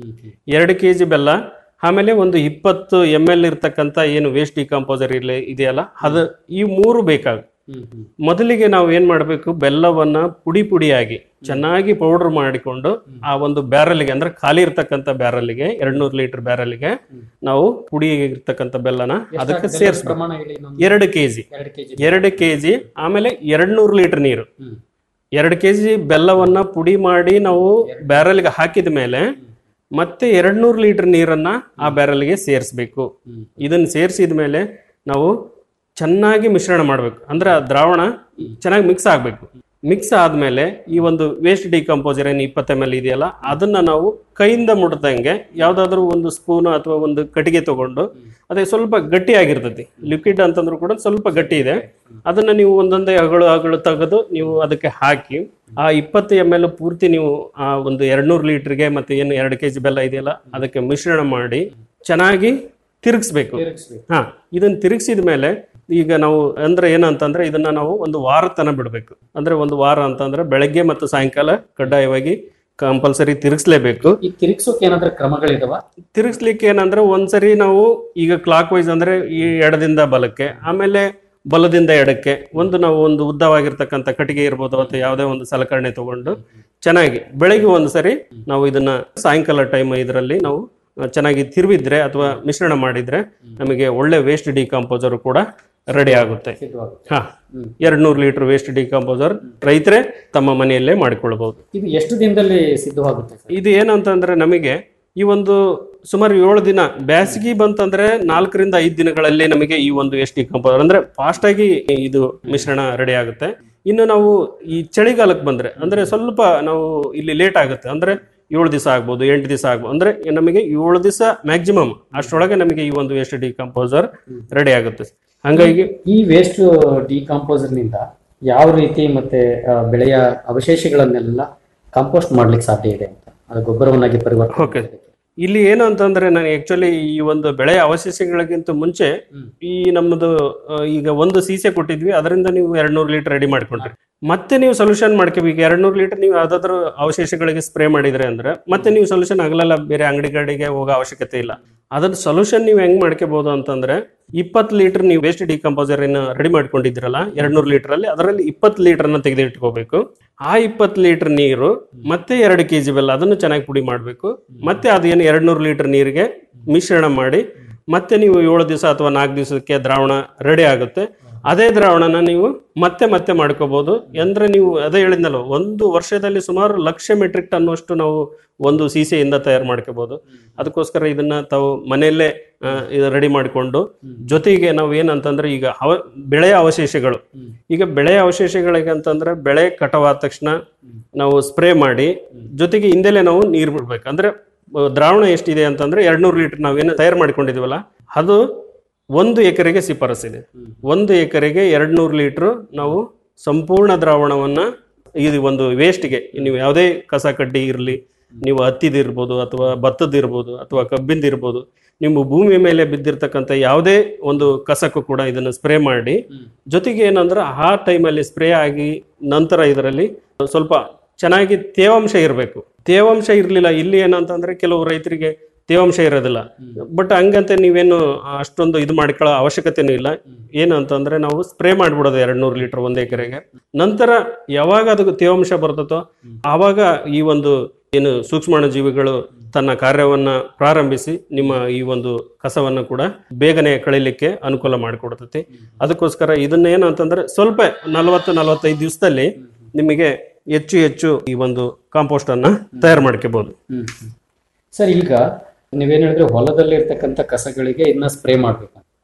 ಎರಡು ಕೆಜಿ ಬೆಲ್ಲ ಆಮೇಲೆ ಒಂದು ಇಪ್ಪತ್ತು ಎಮ್ ಎಲ್ ಇರ್ತಕ್ಕಂಥ ಏನು ವೇಸ್ಟ್ ಡಿಕಂಪೋಸರ್ ಇರಲಿ ಇದೆಯಲ್ಲ ಅದು ಈ ಮೂರು ಬೇಕಾಗುತ್ತೆ ಮೊದಲಿಗೆ ನಾವು ಏನ್ ಮಾಡಬೇಕು ಬೆಲ್ಲವನ್ನ ಪುಡಿ ಪುಡಿಯಾಗಿ ಚೆನ್ನಾಗಿ ಪೌಡರ್ ಮಾಡಿಕೊಂಡು ಆ ಒಂದು ಬ್ಯಾರಲ್ಗೆ ಅಂದ್ರೆ ಖಾಲಿ ಇರ್ತಕ್ಕಂಥ ಬ್ಯಾರಲ್ಗೆ ಎರಡ್ನೂರು ಲೀಟರ್ ಬ್ಯಾರಲ್ಗೆ ನಾವು ಪುಡಿ ಇರ್ತಕ್ಕಂಥ ಬೆಲ್ಲನ ಅದಕ್ಕೆ ಬೆಲ್ಲದ ಸೇರಿಸ್ಬೇಕು ಪ್ರಮಾಣ ಹೇಳಿ ಇನ್ನೊಂದು. ಎರಡು ಕೆಜಿ ಎರಡು ಕೆಜಿ ಎರಡು ಕೆಜಿ ಆಮೇಲೆ ಎರಡ್ನೂರು ಲೀಟರ್ ನೀರು ಎರಡು ಕೆಜಿ ಬೆಲ್ಲವನ್ನ ಪುಡಿ ಮಾಡಿ ನಾವು ಬ್ಯಾರಲ್ಗೆ ಹಾಕಿದ ಮೇಲೆ ಮತ್ತೆ ಎರಡ್ನೂರು ಲೀಟರ್ ನೀರನ್ನ ಆ ಬ್ಯಾರಲ್ಗೆ ಸೇರಿಸ್ಬೇಕು ಇದನ್ನ ಸೇರಿಸಿದ ಮೇಲೆ ನಾವು ಚೆನ್ನಾಗಿ ಮಿಶ್ರಣ ಮಾಡಬೇಕು ಅಂದ್ರೆ ಆ ದ್ರಾವಣ ಚೆನ್ನಾಗಿ ಮಿಕ್ಸ್ ಆಗಬೇಕು ಮಿಕ್ಸ್ ಆದ್ಮೇಲೆ ಈ ಒಂದು ವೇಸ್ಟ್ ಡಿಕಂಪೋಸರ್ ಏನು ಇಪ್ಪತ್ತು ಎಮ್ ಎಲ್ ಇದೆಯಲ್ಲ ಅದನ್ನ ನಾವು ಕೈಯಿಂದ ಮುಟ್ದಂಗೆ ಯಾವ್ದಾದ್ರು ಒಂದು ಸ್ಪೂನ್ ಅಥವಾ ಒಂದು ಕಟ್ಟಿಗೆ ತಗೊಂಡು ಅದೇ ಸ್ವಲ್ಪ ಗಟ್ಟಿ ಆಗಿರ್ತೈತಿ ಲಿಕ್ವಿಡ್ ಅಂತಂದ್ರೂ ಕೂಡ ಸ್ವಲ್ಪ ಗಟ್ಟಿ ಇದೆ ಅದನ್ನ ನೀವು ಒಂದೊಂದೇ ಅಗಳು ಅಗಳು ತೆಗೆದು ನೀವು ಅದಕ್ಕೆ ಹಾಕಿ ಆ ಇಪ್ಪತ್ತು ಎಮ್ ಎಲ್ ಪೂರ್ತಿ ನೀವು ಆ ಒಂದು ಎರಡ್ನೂರು ಲೀಟರ್ಗೆ ಮತ್ತೆ ಏನು ಎರಡು ಕೆಜಿ ಬೆಲ್ಲ ಇದೆಯಲ್ಲ ಅದಕ್ಕೆ ಮಿಶ್ರಣ ಮಾಡಿ ಚೆನ್ನಾಗಿ ತಿರುಗಿಸ್ಬೇಕು ಹಾ ಇದನ್ನ ತಿರುಗಿಸಿದ ಮೇಲೆ ಈಗ ನಾವು ಅಂದ್ರೆ ಏನಂತಂದ್ರೆ ಇದನ್ನ ನಾವು ಒಂದು ವಾರ ತನ ಬಿಡಬೇಕು ಅಂದ್ರೆ ಒಂದು ವಾರ ಅಂತಂದ್ರೆ ಬೆಳಗ್ಗೆ ಮತ್ತು ಸಾಯಂಕಾಲ ಕಡ್ಡಾಯವಾಗಿ ಕಂಪಲ್ಸರಿ ತಿರುಗಿಸ್ಲೇಬೇಕು ಈ ತಿರುಗಿಸೋಕೆ ಏನಾದ್ರೂ ಕ್ರಮಗಳಿದಾವ ತಿರುಗಿಸ್ಲಿಕ್ಕೆ ಏನಂದ್ರೆ ಒಂದ್ಸರಿ ನಾವು ಈಗ ಕ್ಲಾಕ್ ವೈಸ್ ಅಂದ್ರೆ ಈ ಎಡದಿಂದ ಬಲಕ್ಕೆ ಆಮೇಲೆ ಬಲದಿಂದ ಎಡಕ್ಕೆ ಒಂದು ನಾವು ಒಂದು ಉದ್ದವಾಗಿರ್ತಕ್ಕಂಥ ಕಟ್ಟಿಗೆ ಇರ್ಬೋದು ಅಥವಾ ಯಾವುದೇ ಒಂದು ಸಲಕರಣೆ ತಗೊಂಡು ಚೆನ್ನಾಗಿ ಬೆಳಗ್ಗೆ ಒಂದು ಸರಿ ನಾವು ಇದನ್ನ ಸಾಯಂಕಾಲ ಟೈಮ್ ಇದರಲ್ಲಿ ನಾವು ಚೆನ್ನಾಗಿ ತಿರುವಿದ್ರೆ ಅಥವಾ ಮಿಶ್ರಣ ಮಾಡಿದ್ರೆ ನಮಗೆ ಒಳ್ಳೆ ವೇಸ್ಟ್ ಡಿಕಂಪೋಸರ್ ಕೂಡ ರೆಡಿ ಆಗುತ್ತೆ ಹಾ ಎರಡ್ ನೂರು ಲೀಟರ್ ವೇಸ್ಟ್ ಡಿಕಂಪೋಸರ್ ರೈತರೇ ತಮ್ಮ ಮನೆಯಲ್ಲೇ ಮಾಡಿಕೊಳ್ಬಹುದು ಇದು ಎಷ್ಟು ದಿನದಲ್ಲಿ ಸಿದ್ಧವಾಗುತ್ತೆ ಸರ್? ಇದು ಏನಂತಂದ್ರೆ ನಮಗೆ ಈ ಒಂದು ಸುಮಾರು ಏಳು ದಿನ ಬ್ಯಾಸಗಿ ಬಂತಂದ್ರೆ ನಾಲ್ಕರಿಂದ ಐದು ದಿನಗಳಲ್ಲಿ ನಮಗೆ ಈ ಒಂದು ಎಸ್ ಟಿ ಕಂಪೋಸರ್ ಅಂದ್ರೆ ಫಾಸ್ಟ್ ಆಗಿ ಇದು ಮಿಶ್ರಣ ರೆಡಿ ಆಗುತ್ತೆ ಇನ್ನು ನಾವು ಈ ಚಳಿಗಾಲಕ್ಕೆ ಬಂದ್ರೆ ಅಂದ್ರೆ ಸ್ವಲ್ಪ ನಾವು ಇಲ್ಲಿ ಲೇಟ್ ಆಗುತ್ತೆ ಅಂದ್ರೆ ಏಳು ದಿವಸ ಆಗ್ಬೋದು ಎಂಟು ದಿವಸ ಆಗ್ಬೋದು ಅಂದ್ರೆ ನಮಗೆ ಏಳು ದಿವಸ ಮ್ಯಾಕ್ಸಿಮಮ್ ಅಷ್ಟರೊಳಗೆ ನಮಗೆ ಈ ಒಂದು ವೇಸ್ಟ್ ಡಿಕಂಪೋಸರ್ ರೆಡಿ ಆಗುತ್ತೆ ಹಂಗಾಗಿ ಈ ವೇಸ್ಟ್ ಡಿಕಾಂಪೋಸರ್ ನಿಂದ ಯಾವ ರೀತಿ ಮತ್ತೆ ಆ, ಬೆಳೆಯ ಅವಶೇಷಗಳನ್ನೆಲ್ಲ ಕಾಂಪೋಸ್ಟ್ ಮಾಡ್ಲಿಕ್ಕೆ ಸಾಧ್ಯ ಇದೆ ಅಂತ ಅದು ಗೊಬ್ಬರವನ್ನಾಗಿ ಪರಿವರ್ತನೆ ಓಕೆ ಇಲ್ಲಿ ಏನು ಅಂತಂದ್ರೆ ನಾನು ಆಕ್ಚುಲಿ ಈ ಒಂದು ಬೆಳೆಯ ಅವಶೇಷಗಳಿಗಿಂತ ಮುಂಚೆ ಈ ನಮ್ಮದು ಆ, ಈಗ ಒಂದು ಸೀಸೆ ಕೊಟ್ಟಿದ್ವಿ ಅದರಿಂದ ನೀವು ಎರಡ್ ನೂರು ಲೀಟರ್ ರೆಡಿ ಮಾಡ್ಕೊಂಡ್ರಿ ಮತ್ತೆ ನೀವು ಸೊಲ್ಯೂಷನ್ ಮಾಡ್ಕೋಬೇಕು ಎರಡ್ ನೂರು ಲೀಟರ್ ನೀವು ಯಾವ್ದಾದ್ರು ಅವಶೇಷಗಳಿಗೆ ಸ್ಪ್ರೇ ಮಾಡಿದ್ರೆ ಅಂದ್ರೆ ಮತ್ತೆ ನೀವು ಸೊಲ್ಯೂಷನ್ ಆಗಲೆಲ್ಲ ಬೇರೆ ಅಂಗಡಿಗಳಿಗೆ ಹೋಗೋ ಅವಶ್ಯಕತೆ ಇಲ್ಲ ಅದ್ರ ಸೊಲ್ಯೂಷನ್ ನೀವು ಹೆಂಗ್ ಮಾಡ್ಕೋಬಹುದು ಅಂತಂದ್ರೆ ಇಪ್ಪತ್ತು ಲೀಟರ್ ನೀವು ವೇಸ್ಟ್ ಡಿಕಂಪೋಸರ್ ರೆಡಿ ಮಾಡ್ಕೊಂಡಿದ್ರಲ್ಲ ಎರಡ್ ನೂರು ಲೀಟರ್ ಅಲ್ಲಿ ಅದರಲ್ಲಿ ಇಪ್ಪತ್ತು ಲೀಟರ್ ಅನ್ನ ತೆಗೆದು ಇಟ್ಕೋಬೇಕು ಆ ಇಪ್ಪತ್ತು ಲೀಟರ್ ನೀರು ಮತ್ತೆ ಎರಡು ಕೆಜಿ ಬೆಲ್ಲ ಅದನ್ನು ಚೆನ್ನಾಗಿ ಪುಡಿ ಮಾಡಬೇಕು ಮತ್ತೆ ಅದೇನು ಎರಡ್ ನೂರು ಲೀಟರ್ ನೀರಿಗೆ ಮಿಶ್ರಣ ಮಾಡಿ ಮತ್ತೆ ನೀವು ಏಳು ದಿವಸ ಅಥವಾ ನಾಲ್ಕು ದಿವಸಕ್ಕೆ ದ್ರಾವಣ ರೆಡಿ ಆಗುತ್ತೆ ಅದೇ ದ್ರಾವಣನ ನೀವು ಮತ್ತೆ ಮತ್ತೆ ಮಾಡ್ಕೋಬಹುದು ಅಂದ್ರೆ ನೀವು ಅದೇ ಹೇಳಿದ್ನಲ್ಲ ಒಂದು ವರ್ಷದಲ್ಲಿ ಸುಮಾರು ಲಕ್ಷ ಮೆಟ್ರಿಕ್ ಟನ್ ಅಷ್ಟು ನಾವು ಒಂದು ಸೀಸೆಯಿಂದ ತಯಾರು ಮಾಡ್ಕೋಬಹುದು ಅದಕ್ಕೋಸ್ಕರ ಇದನ್ನ ತಾವು ಮನೆಯಲ್ಲೇ ಆ, ಇದು ರೆಡಿ ಮಾಡಿಕೊಂಡು ಜೊತೆಗೆ ನಾವು ಏನಂತಂದ್ರೆ ಈಗ ಅವ ಬೆಳೆಯ ಅವಶೇಷಗಳು ಈಗ ಬೆಳೆಯ ಅವಶೇಷಗಳಿಗೆ ಅಂತಂದ್ರೆ ಬೆಳೆ ಕಟಾವಾದ ತಕ್ಷಣ ನಾವು ಸ್ಪ್ರೇ ಮಾಡಿ ಜೊತೆಗೆ ಹಿಂದೆಲೆ ನಾವು ನೀರು ಬಿಡ್ಬೇಕು ಅಂದ್ರೆ ಆ, ದ್ರಾವಣ ಎಷ್ಟಿದೆ ಅಂತಂದ್ರೆ ಎರಡ್ನೂರು ಲೀಟರ್ ನಾವೇನು ತಯಾರು ಮಾಡ್ಕೊಂಡಿದೀವಲ್ಲ ಅದು ಒಂದು ಎಕರೆಗೆ ಶಿಫಾರಸ್ಸಿದೆ ಒಂದು ಎಕರೆಗೆ ಎರಡ್ ನೂರು ಲೀಟರ್ ನಾವು ಸಂಪೂರ್ಣ ದ್ರಾವಣವನ್ನ ಇದು ಒಂದು ವೇಸ್ಟ್ಗೆ ನೀವು ಯಾವುದೇ ಕಸ ಕಡ್ಡಿ ಇರಲಿ ನೀವು ಹತ್ತಿದ ಇರ್ಬೋದು ಅಥವಾ ಭತ್ತದ ಇರ್ಬೋದು ಅಥವಾ ಕಬ್ಬಿಂದ ಇರ್ಬೋದು ನಿಮ್ಮ ಭೂಮಿ ಮೇಲೆ ಬಿದ್ದಿರ್ತಕ್ಕಂಥ ಯಾವುದೇ ಒಂದು ಕಸಕ್ಕೂ ಕೂಡ ಇದನ್ನು ಸ್ಪ್ರೇ ಮಾಡಿ ಜೊತೆಗೆ ಏನಂದ್ರೆ ಆ ಟೈಮಲ್ಲಿ ಸ್ಪ್ರೇ ಆಗಿ ನಂತರ ಇದರಲ್ಲಿ ಸ್ವಲ್ಪ ಚೆನ್ನಾಗಿ ತೇವಾಂಶ ಇರಬೇಕು ತೇವಾಂಶ ಇರಲಿಲ್ಲ ಇಲ್ಲಿ ಏನಂತಂದ್ರೆ ಕೆಲವು ರೈತರಿಗೆ ತೇವಾಂಶ ಇರೋದಿಲ್ಲ ಬಟ್ ಹಂಗಂತ ನೀವೇನು ಅಷ್ಟೊಂದು ಇದು ಮಾಡ್ಕೊಳ್ಳೋ ಅವಶ್ಯಕತೆನೂ ಇಲ್ಲ ಏನು ಅಂತಂದ್ರೆ ನಾವು ಸ್ಪ್ರೇ ಮಾಡ್ಬಿಡೋದು ಎರಡ್ ನೂರು ಲೀಟರ್ ಒಂದು ಎಕರೆಗೆ ನಂತರ ಯಾವಾಗ ಅದಕ್ಕೆ ತೇವಾಂಶ ಬರ್ತದೋ ಆವಾಗ ಈ ಒಂದು ಏನು ಸೂಕ್ಷ್ಮಾಣು ಜೀವಿಗಳು ತನ್ನ ಕಾರ್ಯವನ್ನ ಪ್ರಾರಂಭಿಸಿ ನಿಮ್ಮ ಈ ಒಂದು ಕಸವನ್ನ ಕೂಡ ಬೇಗನೆ ಕಳೀಲಿಕ್ಕೆ ಅನುಕೂಲ ಮಾಡಿಕೊಡ್ತೈತಿ ಅದಕ್ಕೋಸ್ಕರ ಇದನ್ನ ಏನು ಅಂತಂದ್ರೆ ಸ್ವಲ್ಪ ನಲವತ್ತು ನಲವತ್ತೈದು ದಿವಸದಲ್ಲಿ ನಿಮಗೆ ಹೆಚ್ಚು ಹೆಚ್ಚು ಈ ಒಂದು ಕಾಂಪೋಸ್ಟ್ ಅನ್ನ ತಯಾರು ಮಾಡ್ಕೋಬಹುದು ಸರ್ ಈಗ ನೀವೇನ್ ಹೇಳಿದ್ರೆ ಹೊಲದಲ್ಲಿ ಇರ್ತಕ್ಕಂಥ ಕಸಗಳಿಗೆ ಇದನ್ನ ಸ್ಪ್ರೇ ಮಾಡ್ಬೇಕು